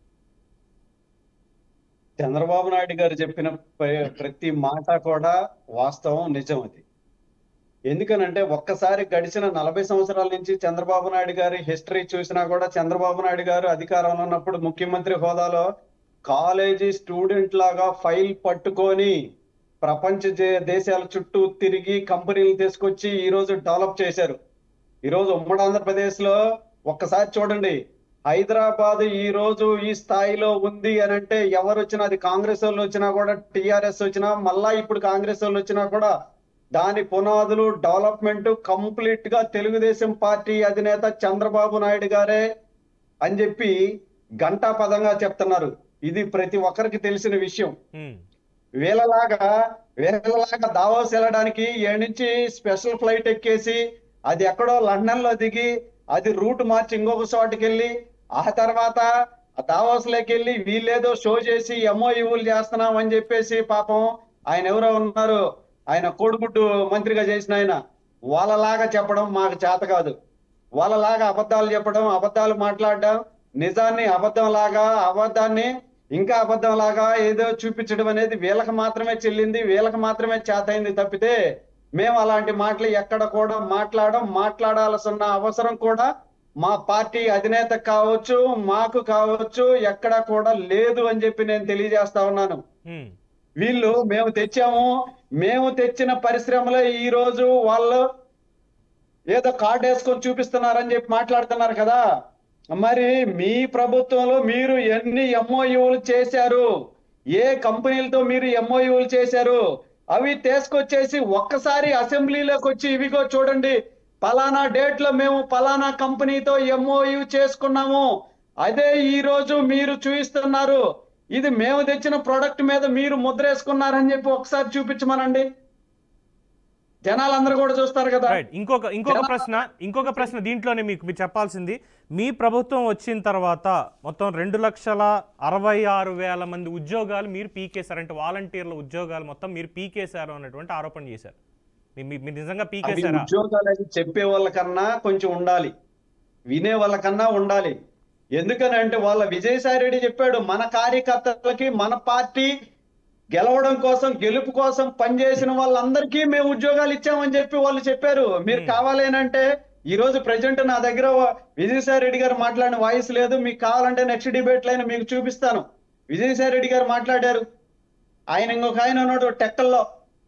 చంద్రబాబు నాయుడు గారు చెప్పిన ప్ర- ప్రతి మాట కూడా వాస్తవం నిజం అది ఎందుకనంటే ఒక్కసారి గడిచిన నలభై సంవత్సరాల నుంచి చంద్రబాబు నాయుడు గారి హిస్టరీ చూసినా కూడా చంద్రబాబు నాయుడు గారు అధికారంలో ఉన్నప్పుడు ముఖ్యమంత్రి హోదాలో కాలేజీ స్టూడెంట్ లాగా ఫైల్ పట్టుకొని ప్రపంచ దే- దేశాల చుట్టూ తిరిగి కంపెనీలు తీసుకొచ్చి ఈ రోజు డెవలప్ చేశారు ఈ రోజు ఉమ్మడి ఆంధ్రప్రదేశ్ లో ఒక్కసారి చూడండి హైదరాబాద్ ఈ రోజు ఈ స్థాయిలో ఉంది అని అంటే ఎవరు వచ్చినా అది కాంగ్రెస్ వాళ్ళు వచ్చినా కూడా టిఆర్ఎస్ వచ్చినా మళ్ళా ఇప్పుడు కాంగ్రెస్ వాళ్ళు వచ్చినా కూడా దాని పునాదులు డెవలప్మెంట్ కంప్లీట్ గా తెలుగుదేశం పార్టీ అధినేత చంద్రబాబు నాయుడు గారే అని చెప్పి గంటా పదంగా చెప్తున్నారు ఇది ప్రతి ఒక్కరికి తెలిసిన విషయం హ్మ్. వీళ్ళలాగా వీళ్ళలాగా దావోస్ వెళ్ళడానికి ఏడు నుంచి స్పెషల్ ఫ్లైట్ ఎక్కేసి అది ఎక్కడో లండన్ లో దిగి అది రూట్ మార్చి ఇంకొక చోటుకి వెళ్ళి ఆ తర్వాత ఆ దావోస్ లోకి వెళ్ళి వీళ్ళేదో షో చేసి ఎంఓయూలు చేస్తున్నాం అని చెప్పేసి పాపం ఆయన ఎవరో ఉన్నారు ఆయన కోడిగుడ్డు మంత్రిగా చేసిన ఆయన వాళ్ళలాగా చెప్పడం మాకు చేత కాదు వాళ్ళలాగా అబద్ధాలు చెప్పడం అబద్ధాలు మాట్లాడడం నిజాన్ని అబద్ధం లాగా అబద్ధాన్ని ఇంకా అబద్ధం లాగా ఏదో చూపించడం అనేది వీళ్ళకి మాత్రమే చెల్లింది వీళ్ళకి మాత్రమే చేతైంది తప్పితే మేము అలాంటి మాటలు ఎక్కడ కూడా మాట్లాడడం మాట్లాడాల్సిన అవసరం కూడా మా పార్టీ అధినేత కావచ్చు మాకు కావచ్చు ఎక్కడ కూడా లేదు అని చెప్పి నేను తెలియజేస్తా ఉన్నాను హ్మ్. వీళ్ళు మేము తెచ్చాము మేము తెచ్చిన పరిశ్రమలో ఈ రోజు వాళ్ళు ఏదో కార్డు వేసుకొని చూపిస్తున్నారని చెప్పి మాట్లాడుతున్నారు కదా మరి మీ ప్రభుత్వంలో మీరు ఎన్ని ఎంఓయూలు చేశారు ఏ కంపెనీలతో మీరు ఎంఓయూలు చేశారు అవి తీసుకొచ్చేసి ఒక్కసారి అసెంబ్లీలోకి వచ్చి ఇవిగో చూడండి పలానా డేట్ లో మేము పలానా కంపెనీతో ఎంఓయు చేసుకున్నాము అదే ఈ రోజు మీరు చూపిస్తున్నారు ఇది మేము తెచ్చిన ప్రొడక్ట్ మీద మీరు ముద్ర వేసుకున్నారని చెప్పి ఒకసారి చూపించమనండి జనాలందరూ కూడా చూస్తారు కదా రైట్ ఇంకొక ఇంకొక ప్రశ్న ఇంకొక ప్రశ్న దీంట్లోనే మీకు మీరు చెప్పాల్సింది మీ ప్రభుత్వం వచ్చిన తర్వాత మొత్తం రెండు లక్షల అరవై ఆరు వేల మంది ఉద్యోగాలు మీరు పీకేశారు అంటే వాలంటీర్ల ఉద్యోగాలు మొత్తం మీరు పీకేశారు అన్నటువంటి ఆరోపణ చేశారు మీ- మీ- మీరు నిజంగా అవి పీకేశారా ఉద్యోగాలు అని చెప్పే వాళ్ళకన్నా కొంచెం ఉండాలి వినే వాళ్ళకన్నా ఉండాలి ఎందుకని అంటే వాళ్ళ విజయసాయి రెడ్డి చెప్పాడు మన కార్యకర్తలకి మన పార్టీ గెలవడం కోసం గెలుపు కోసం పనిచేసిన వాళ్ళందరికీ మేము ఉద్యోగాలు ఇచ్చామని చెప్పి వాళ్ళు చెప్పారు మీరు Hmm. కావాలేనంటే ఈ రోజు ప్రెసెంట్ నా దగ్గర విజయసాయి రెడ్డి గారు మాట్లాడిన వాయిస్ లేదు మీకు కావాలంటే నెక్స్ట్ డిబేట్ లైన్ మీకు చూపిస్తాను విజయసాయి రెడ్డి గారు మాట్లాడారు ఆయన ఇంకొక ఆయన ఉన్నాడు టెక్కల్లో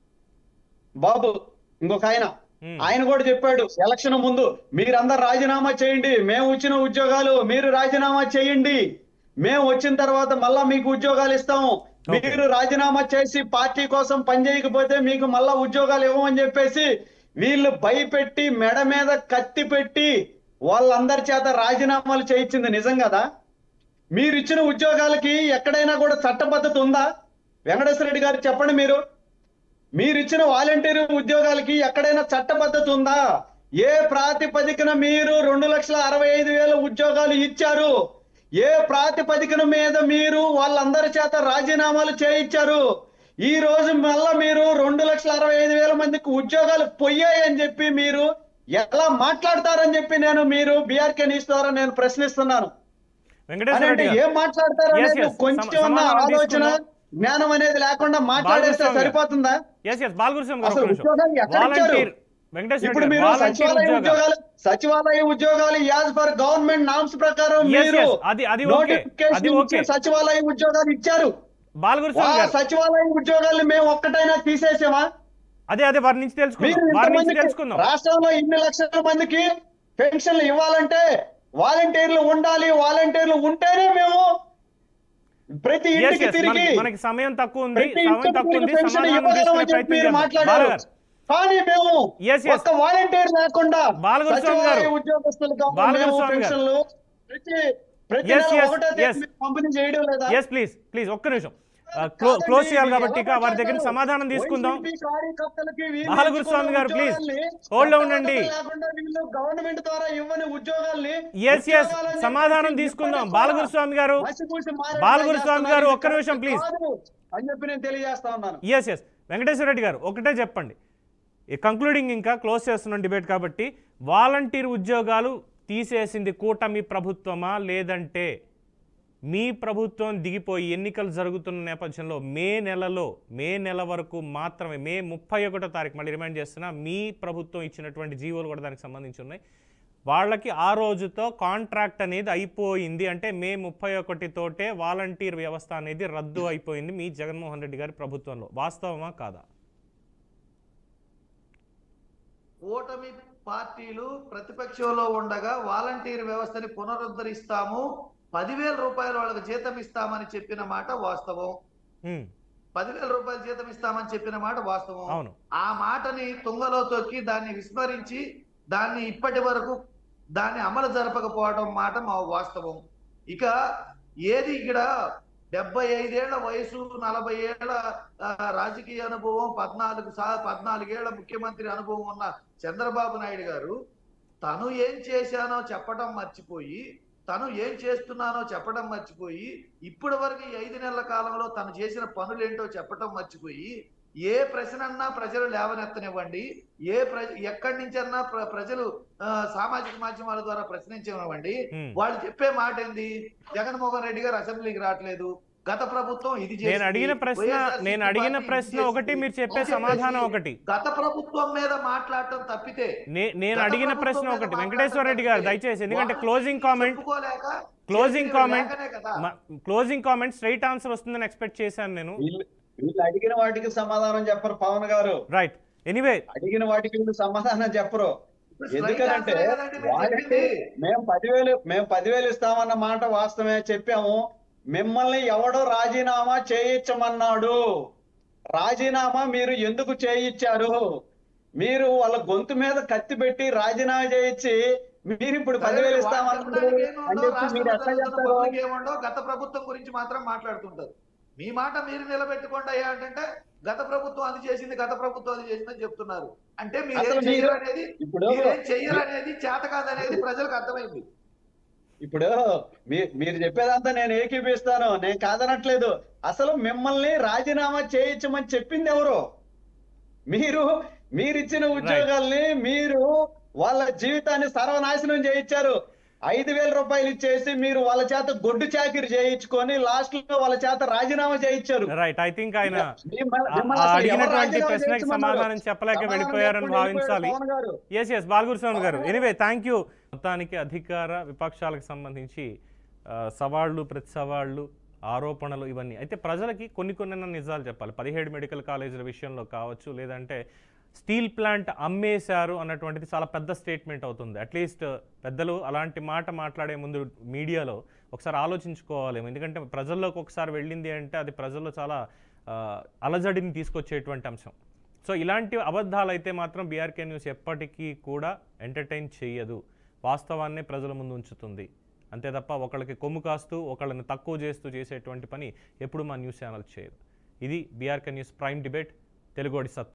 బాబు ఇంకొక ఆయన Hmm. ఆయన కూడా చెప్పాడు ఎలక్షన్ ముందు మీరందరు రాజీనామా చేయండి మేము ఇచ్చిన ఉద్యోగాలు మీరు రాజీనామా చేయండి మేము వచ్చిన తర్వాత మళ్ళా మీకు ఉద్యోగాలు ఇస్తాము Okay. మీరు రాజీనామా చేసి పార్టీ కోసం పనిచేయకపోతే మీకు మళ్ళా ఉద్యోగాలు ఇవ్వమని చెప్పేసి వీళ్ళు భయపెట్టి మెడ మీద కత్తి పెట్టి వాళ్ళందరి చేత రాజీనామాలు చేయించింది నిజం కదా మీరు ఇచ్చిన ఉద్యోగాలకి ఎక్కడైనా కూడా చట్టబద్ధత ఉందా వెంకటేశ్వర రెడ్డి గారు చెప్పండి మీరు మీరు ఇచ్చిన వాలంటీర్ ఉద్యోగాలకి ఎక్కడైనా చట్టబద్ధత ఉందా ఏ ప్రాతిపదికన మీరు రెండు లక్షల అరవై ఐదు వేల ఉద్యోగాలు ఇచ్చారు ఏ ప్రాతిపదికన మీద మీరు వాళ్ళందరి చేత రాజీనామాలు చేయించారు ఈ రోజు మళ్ళా మీరు రెండు లక్షల అరవై ఐదు వేల మందికి ఉద్యోగాలు పొయ్యాయని చెప్పి మీరు ఎలా మాట్లాడతారని చెప్పి నేను మీరు బీఆర్కే న్యూస్ ద్వారా నేను ప్రశ్నిస్తున్నాను వెంకటేశ్వర అని రెడ్డి అంటే గారు ఏం మాట్లాడతారు Yes, అనేది yes. కొంచెం సమ- ఉన్న సమాధానం ఆలోచన తీసుకుందాం. జ్ఞానం అనేది లేకుండా మాట్లాడేస్తే బాలకృష్ణ గారు. సరిపోతుందా ఎస్ ఎస్ బాలగురుస్వామి గారు అసలు ఒక నిమిషం ఉద్యోగాలు ఎక్కడ ఇచ్చారు? వాలంటీర్ వెంకటేశ్వర ఇప్పుడు రెడ్డి మీరు గారు వాలంటీర్ సచివాలయ ఉద్యోగాలు ఉద్యోగాలు సచివాలయ ఉద్యోగాలు యాజ్ పర్ గవర్నమెంట్ నామ్స్ ప్రకారం Yes, మీరు yes. అది- అది okay. notification అది ఇచ్చి okay. సచివాలయ ఉద్యోగాలు ఇచ్చారు బాలగురుస్వామి ఆ గారు సచివాలయ ఉద్యోగాలు మేము ఒక్కటైనా తీసేసామా అదే అదే వారి నుంచి మీరు తెలుసుకుందాం వారి నుంచి ఇంతమందికి తెలుసుకుందాం రాష్ట్రంలో ఇన్ని లక్షల మందికి పెన్షన్లు ఇవ్వాలంటే వాలంటీర్లు ఉండాలి వాలంటీర్లు ఉంటేనే మేము ప్రతి Yes, ఇంటికి yes. తిరిగి మనకి- మనకి సమయం తక్కువ ఉంది ప్రతి సమయం ఇంటికి తక్కువ ఉంది పెన్షన్ సమాధానం ఇవ్వగలమని తీసుకునే చెప్పి ప్రయత్నం మీరు చేద్దాం. మాట్లాడారు బాలగారు కానీ మేము Yes, yes. ఒక్క వాలంటీర్ లేకుండా బాలగురుస్వామి గారు. సచివాలయ ఉద్యోగస్తులకు బాలగురుస్వామి గారు. పెన్షన్లు ప్రతి ప్రతి Yes, నెల yes, ఒకటో yes. తేదీ పంపిణీ చేయడం లేదా ఎస్ ప్లీజ్ ప్లీజ్ ఒక్క నిమిషం కాదండి, క్లోజ్ చేయాలి ఇది కాబట్టి ఎలా ఇక వారి దగ్గర మాట్లాడతారు? సమాధానం తీసుకుందాం వైసీపీ కార్యకర్తలకి వీళ్ళు బాలగురుస్వామి ఇచ్చుకున్న గారు, please. ఉద్యోగాల్ని Hold లో ఉండండి. చట్టబద్ధత లేకుండా వీళ్ళు గవర్నమెంట్ ద్వారా ఇవ్వని ఉద్యోగాల్ని ఎస్ ఎస్ ఉద్యోగాలని సమాధానం చెప్పి తీసుకుందాం ఇప్పటికి బాలగురుస్వామి గారు కూడా మసిపూసి మారేడుగా బాలగురుస్వామి గారు, చేస్తున్నారు. ఒక్క నిమిషం, ఇది please. కాదు అని చెప్పి నేను తెలియజేస్తా ఉన్నాను ఎస్ ఎస్ వెంకటేశ్వర రెడ్డి గారు ఒకటే చెప్పండి కంక్లూడింగ్ ఇంకా క్లోజ్ చేస్తున్నాం డిబేట్ కాబట్టి వాలంటీర్ ఉద్యోగాలు తీసేసింది కూటమి ప్రభుత్వమా లేదంటే మీ ప్రభుత్వం దిగిపోయి ఎన్నికలు జరుగుతున్న నేపథ్యంలో మే నెలలో మే నెల వరకు మాత్రమే మే ముప్పై ఒకటో తారీఖు మళ్ళీ రిమైండ్ చేస్తున్నా మీ ప్రభుత్వం ఇచ్చినటువంటి జీవోలు కూడా దానికి సంబంధించి ఉన్నాయి వాళ్ళకి ఆ రోజుతో కాంట్రాక్ట్ అనేది అయిపోయింది అంటే మే ముప్పై ఒకటితోటే వాలంటీర్ వ్యవస్థ అనేది రద్దు అయిపోయింది మీ జగన్మోహన్ రెడ్డి గారి ప్రభుత్వంలో వాస్తవమా కాదా కూటమి పార్టీలు ప్రతిపక్షంలో ఉండగా వాలంటీర్ వ్యవస్థని పునరుద్ధరిస్తాము పదివేల రూపాయలు వాళ్ళకి జీతం ఇస్తామని చెప్పిన మాట వాస్తవం ఉమ్, పదివేల రూపాయలు జీతం ఇస్తామని చెప్పిన మాట వాస్తవం అవును ఆ మాటని తుంగలో తొక్కి దాన్ని విస్మరించి దాన్ని ఇప్పటి వరకు దాన్ని అమలు జరపకపోవడం మాట మా వాస్తవం ఇక ఏది ఇక్కడ డెబ్బై ఐదేళ్ల వయసు నలభై ఏళ్ల ఆ, రాజకీయ అనుభవం పద్నాలుగు సా పద్నాలుగేళ్ల ముఖ్యమంత్రి అనుభవం ఉన్న చంద్రబాబు నాయుడు గారు తను ఏం చేశానో చెప్పడం మర్చిపోయి తను ఏం చేస్తున్నానో చెప్పడం మర్చిపోయి ఇప్పటి వరకు ఈ ఐదు నెలల కాలంలో తను చేసిన పనులేంటో చెప్పడం మర్చిపోయి ఏ ప్రశ్నన్నా ప్రజలు లేవనెత్తనివ్వండి ఏ ప్ర ఎక్కడి నుంచన్నా ప్ర- ప్రజలు ఆ, సామాజిక మాధ్యమాల ద్వారా ప్రశ్నించనివ్వండి ఉమ్. వాళ్ళు చెప్పే మాట ఏంది జగన్మోహన్ రెడ్డి గారు అసెంబ్లీకి రావట్లేదు గత ప్రభుత్వం ఇది నేను చేసింది. అడిగిన ప్రశ్న వైఎస్ఆర్సీపీ నేను అడిగిన పార్టీ ఇది ప్రశ్న చేసింది. ఒకటి మీరు చెప్పే అని సమాధానం చెప్పేసి ఒకటి గత ప్రభుత్వం మీద మాట్లాడటం తప్పితే నే- నేను గత అడిగిన ప్రభుత్వం ప్రశ్న మీద ఒకటి మాట్లాడటం వెంకటేశ్వర రెడ్డి గారు తప్పితే దయచేసి ఎందుకంటే వాళ్ళు క్లోజింగ్ కామెంట్ చెప్పుకోలేక క్లోజింగ్ చేసిన కామెంట్ లేఖనే కదా. క్లోజింగ్ కామెంట్ స్ట్రైట్ ఆన్సర్ వస్తుందని ఎక్స్పెక్ట్ చేశాను నేను వీళ్ళు వీళ్ళు అడిగిన వాటికి సమాధానం చెప్పరు పవన్ గారు రైట్ ఎనీవే అడిగిన వాటికి వీళ్ళు సమాధానం చెప్పరు ఇప్పుడు straight ఎందుకంటే answer కదండి మీరు వాళ్ళకి చెప్పింది. మేము పదివేలు మేము పదివేలు ఇస్తామన్న మాట వాస్తవమే చెప్పాము మిమ్మల్ని ఎవడో రాజీనామా చేయించమన్నాడు రాజీనామా మీరు ఎందుకు చేయించారు మీరు వాళ్ళ గొంతు మీద కత్తి పెట్టి రాజీనామా చేయించి మీరు ఇప్పుడు పదివేలు ఇస్తామన్నారు చెప్పడానికి ఏముందో, అని చెప్పి మీరు రాష్ట్రంలో ఎట్లా జరుగుతున్న చెప్తారు పనులకు ఏముందో గత ప్రభుత్వం గురించి మాత్రం మాట్లాడుతుంటారు మీ మాట మీరు నిలబెట్టుకోండి అయ్యా అంటే గత ప్రభుత్వం అది చేసింది గత ప్రభుత్వం అది చేసిందని చెప్తున్నారు అంటే మీరేం అసలు మీరు- చెయ్యరు అనేది ఇప్పుడు మీరేం చెయ్యరు అనేది చేత కాదనేది ప్రజలకు అర్థమైంది ఇప్పుడు మీ- మీరు చెప్పేదంతా నేను ఏకీపిస్తాను నేను కాదనట్లేదు అసలు మిమ్మల్ని రాజీనామా చేయించమని చెప్పింది ఎవరు మీరు మీరిచ్చిన ఉద్యోగాల్ని మీరు వాళ్ళ జీవితాన్ని సర్వనాశనం చేయించారు ఐదు వేల రూపాయలు ఇచ్చేసి మీరు వాళ్ళ చేత గొడ్డు చాకిరి చేయించుకొని లాస్ట్ లో వాళ్ళ చేత రాజీనామా చేయించారు రైట్ ఐ థింక్ ఆయన మిమ్మల్ని- ఆ- మిమ్మల్ని ఆ అసలు ఎవరు అడిగినటువంటి రాజీనామా ప్రశ్నకి చేయించమన్నారు? సమాధానం చెప్పలేక సమాధానం వెళ్ళిపోయారని చెప్పకుండా భావించాలి వెళ్ళిపోయాడు పవన్ గారు. ఎస్ ఎస్ బాలగురుస్వామి గారు ఎనివే థ్యాంక్ యూ మొత్తానికి అధికార విపక్షాలకు సంబంధించి ఆ, సవాళ్లు ప్రతి సవాళ్లు ఆరోపణలు ఇవన్నీ అయితే ప్రజలకి కొన్ని కొన్ని నిజాలు చెప్పాలి పదిహేడు మెడికల్ కాలేజీల విషయంలో కావచ్చు లేదంటే స్టీల్ ప్లాంట్ అమ్మేశారు అన్నటువంటిది చాలా పెద్ద స్టేట్మెంట్ అవుతుంది అట్లీస్ట్ పెద్దలు అలాంటి మాట మాట్లాడే ముందు మీడియాలో ఒకసారి ఆలోచించుకోవాలి ఎందుకంటే ప్రజల్లోకి ఒకసారి వెళ్ళింది అంటే అది ప్రజల్లో చాలా ఆ, అలజడిని తీసుకొచ్చేటువంటి అంశం సో ఇలాంటి అబద్ధాలు అయితే మాత్రం బీఆర్కే న్యూస్ ఎప్పటికీ కూడా ఎంటర్టైన్ చేయదు వాస్తవాన్నే ప్రజల ముందు ఉంచుతుంది అంతే తప్ప ఒకళ్ళకి కొమ్ము కాస్తూ ఒకళ్ళని తక్కువ చేస్తూ చేసేటువంటి పని ఎప్పుడు మా న్యూస్ ఛానల్ చేయదు ఇది బీఆర్కే న్యూస్ ప్రైమ్ డిబేట్ తెలుగుడి సత్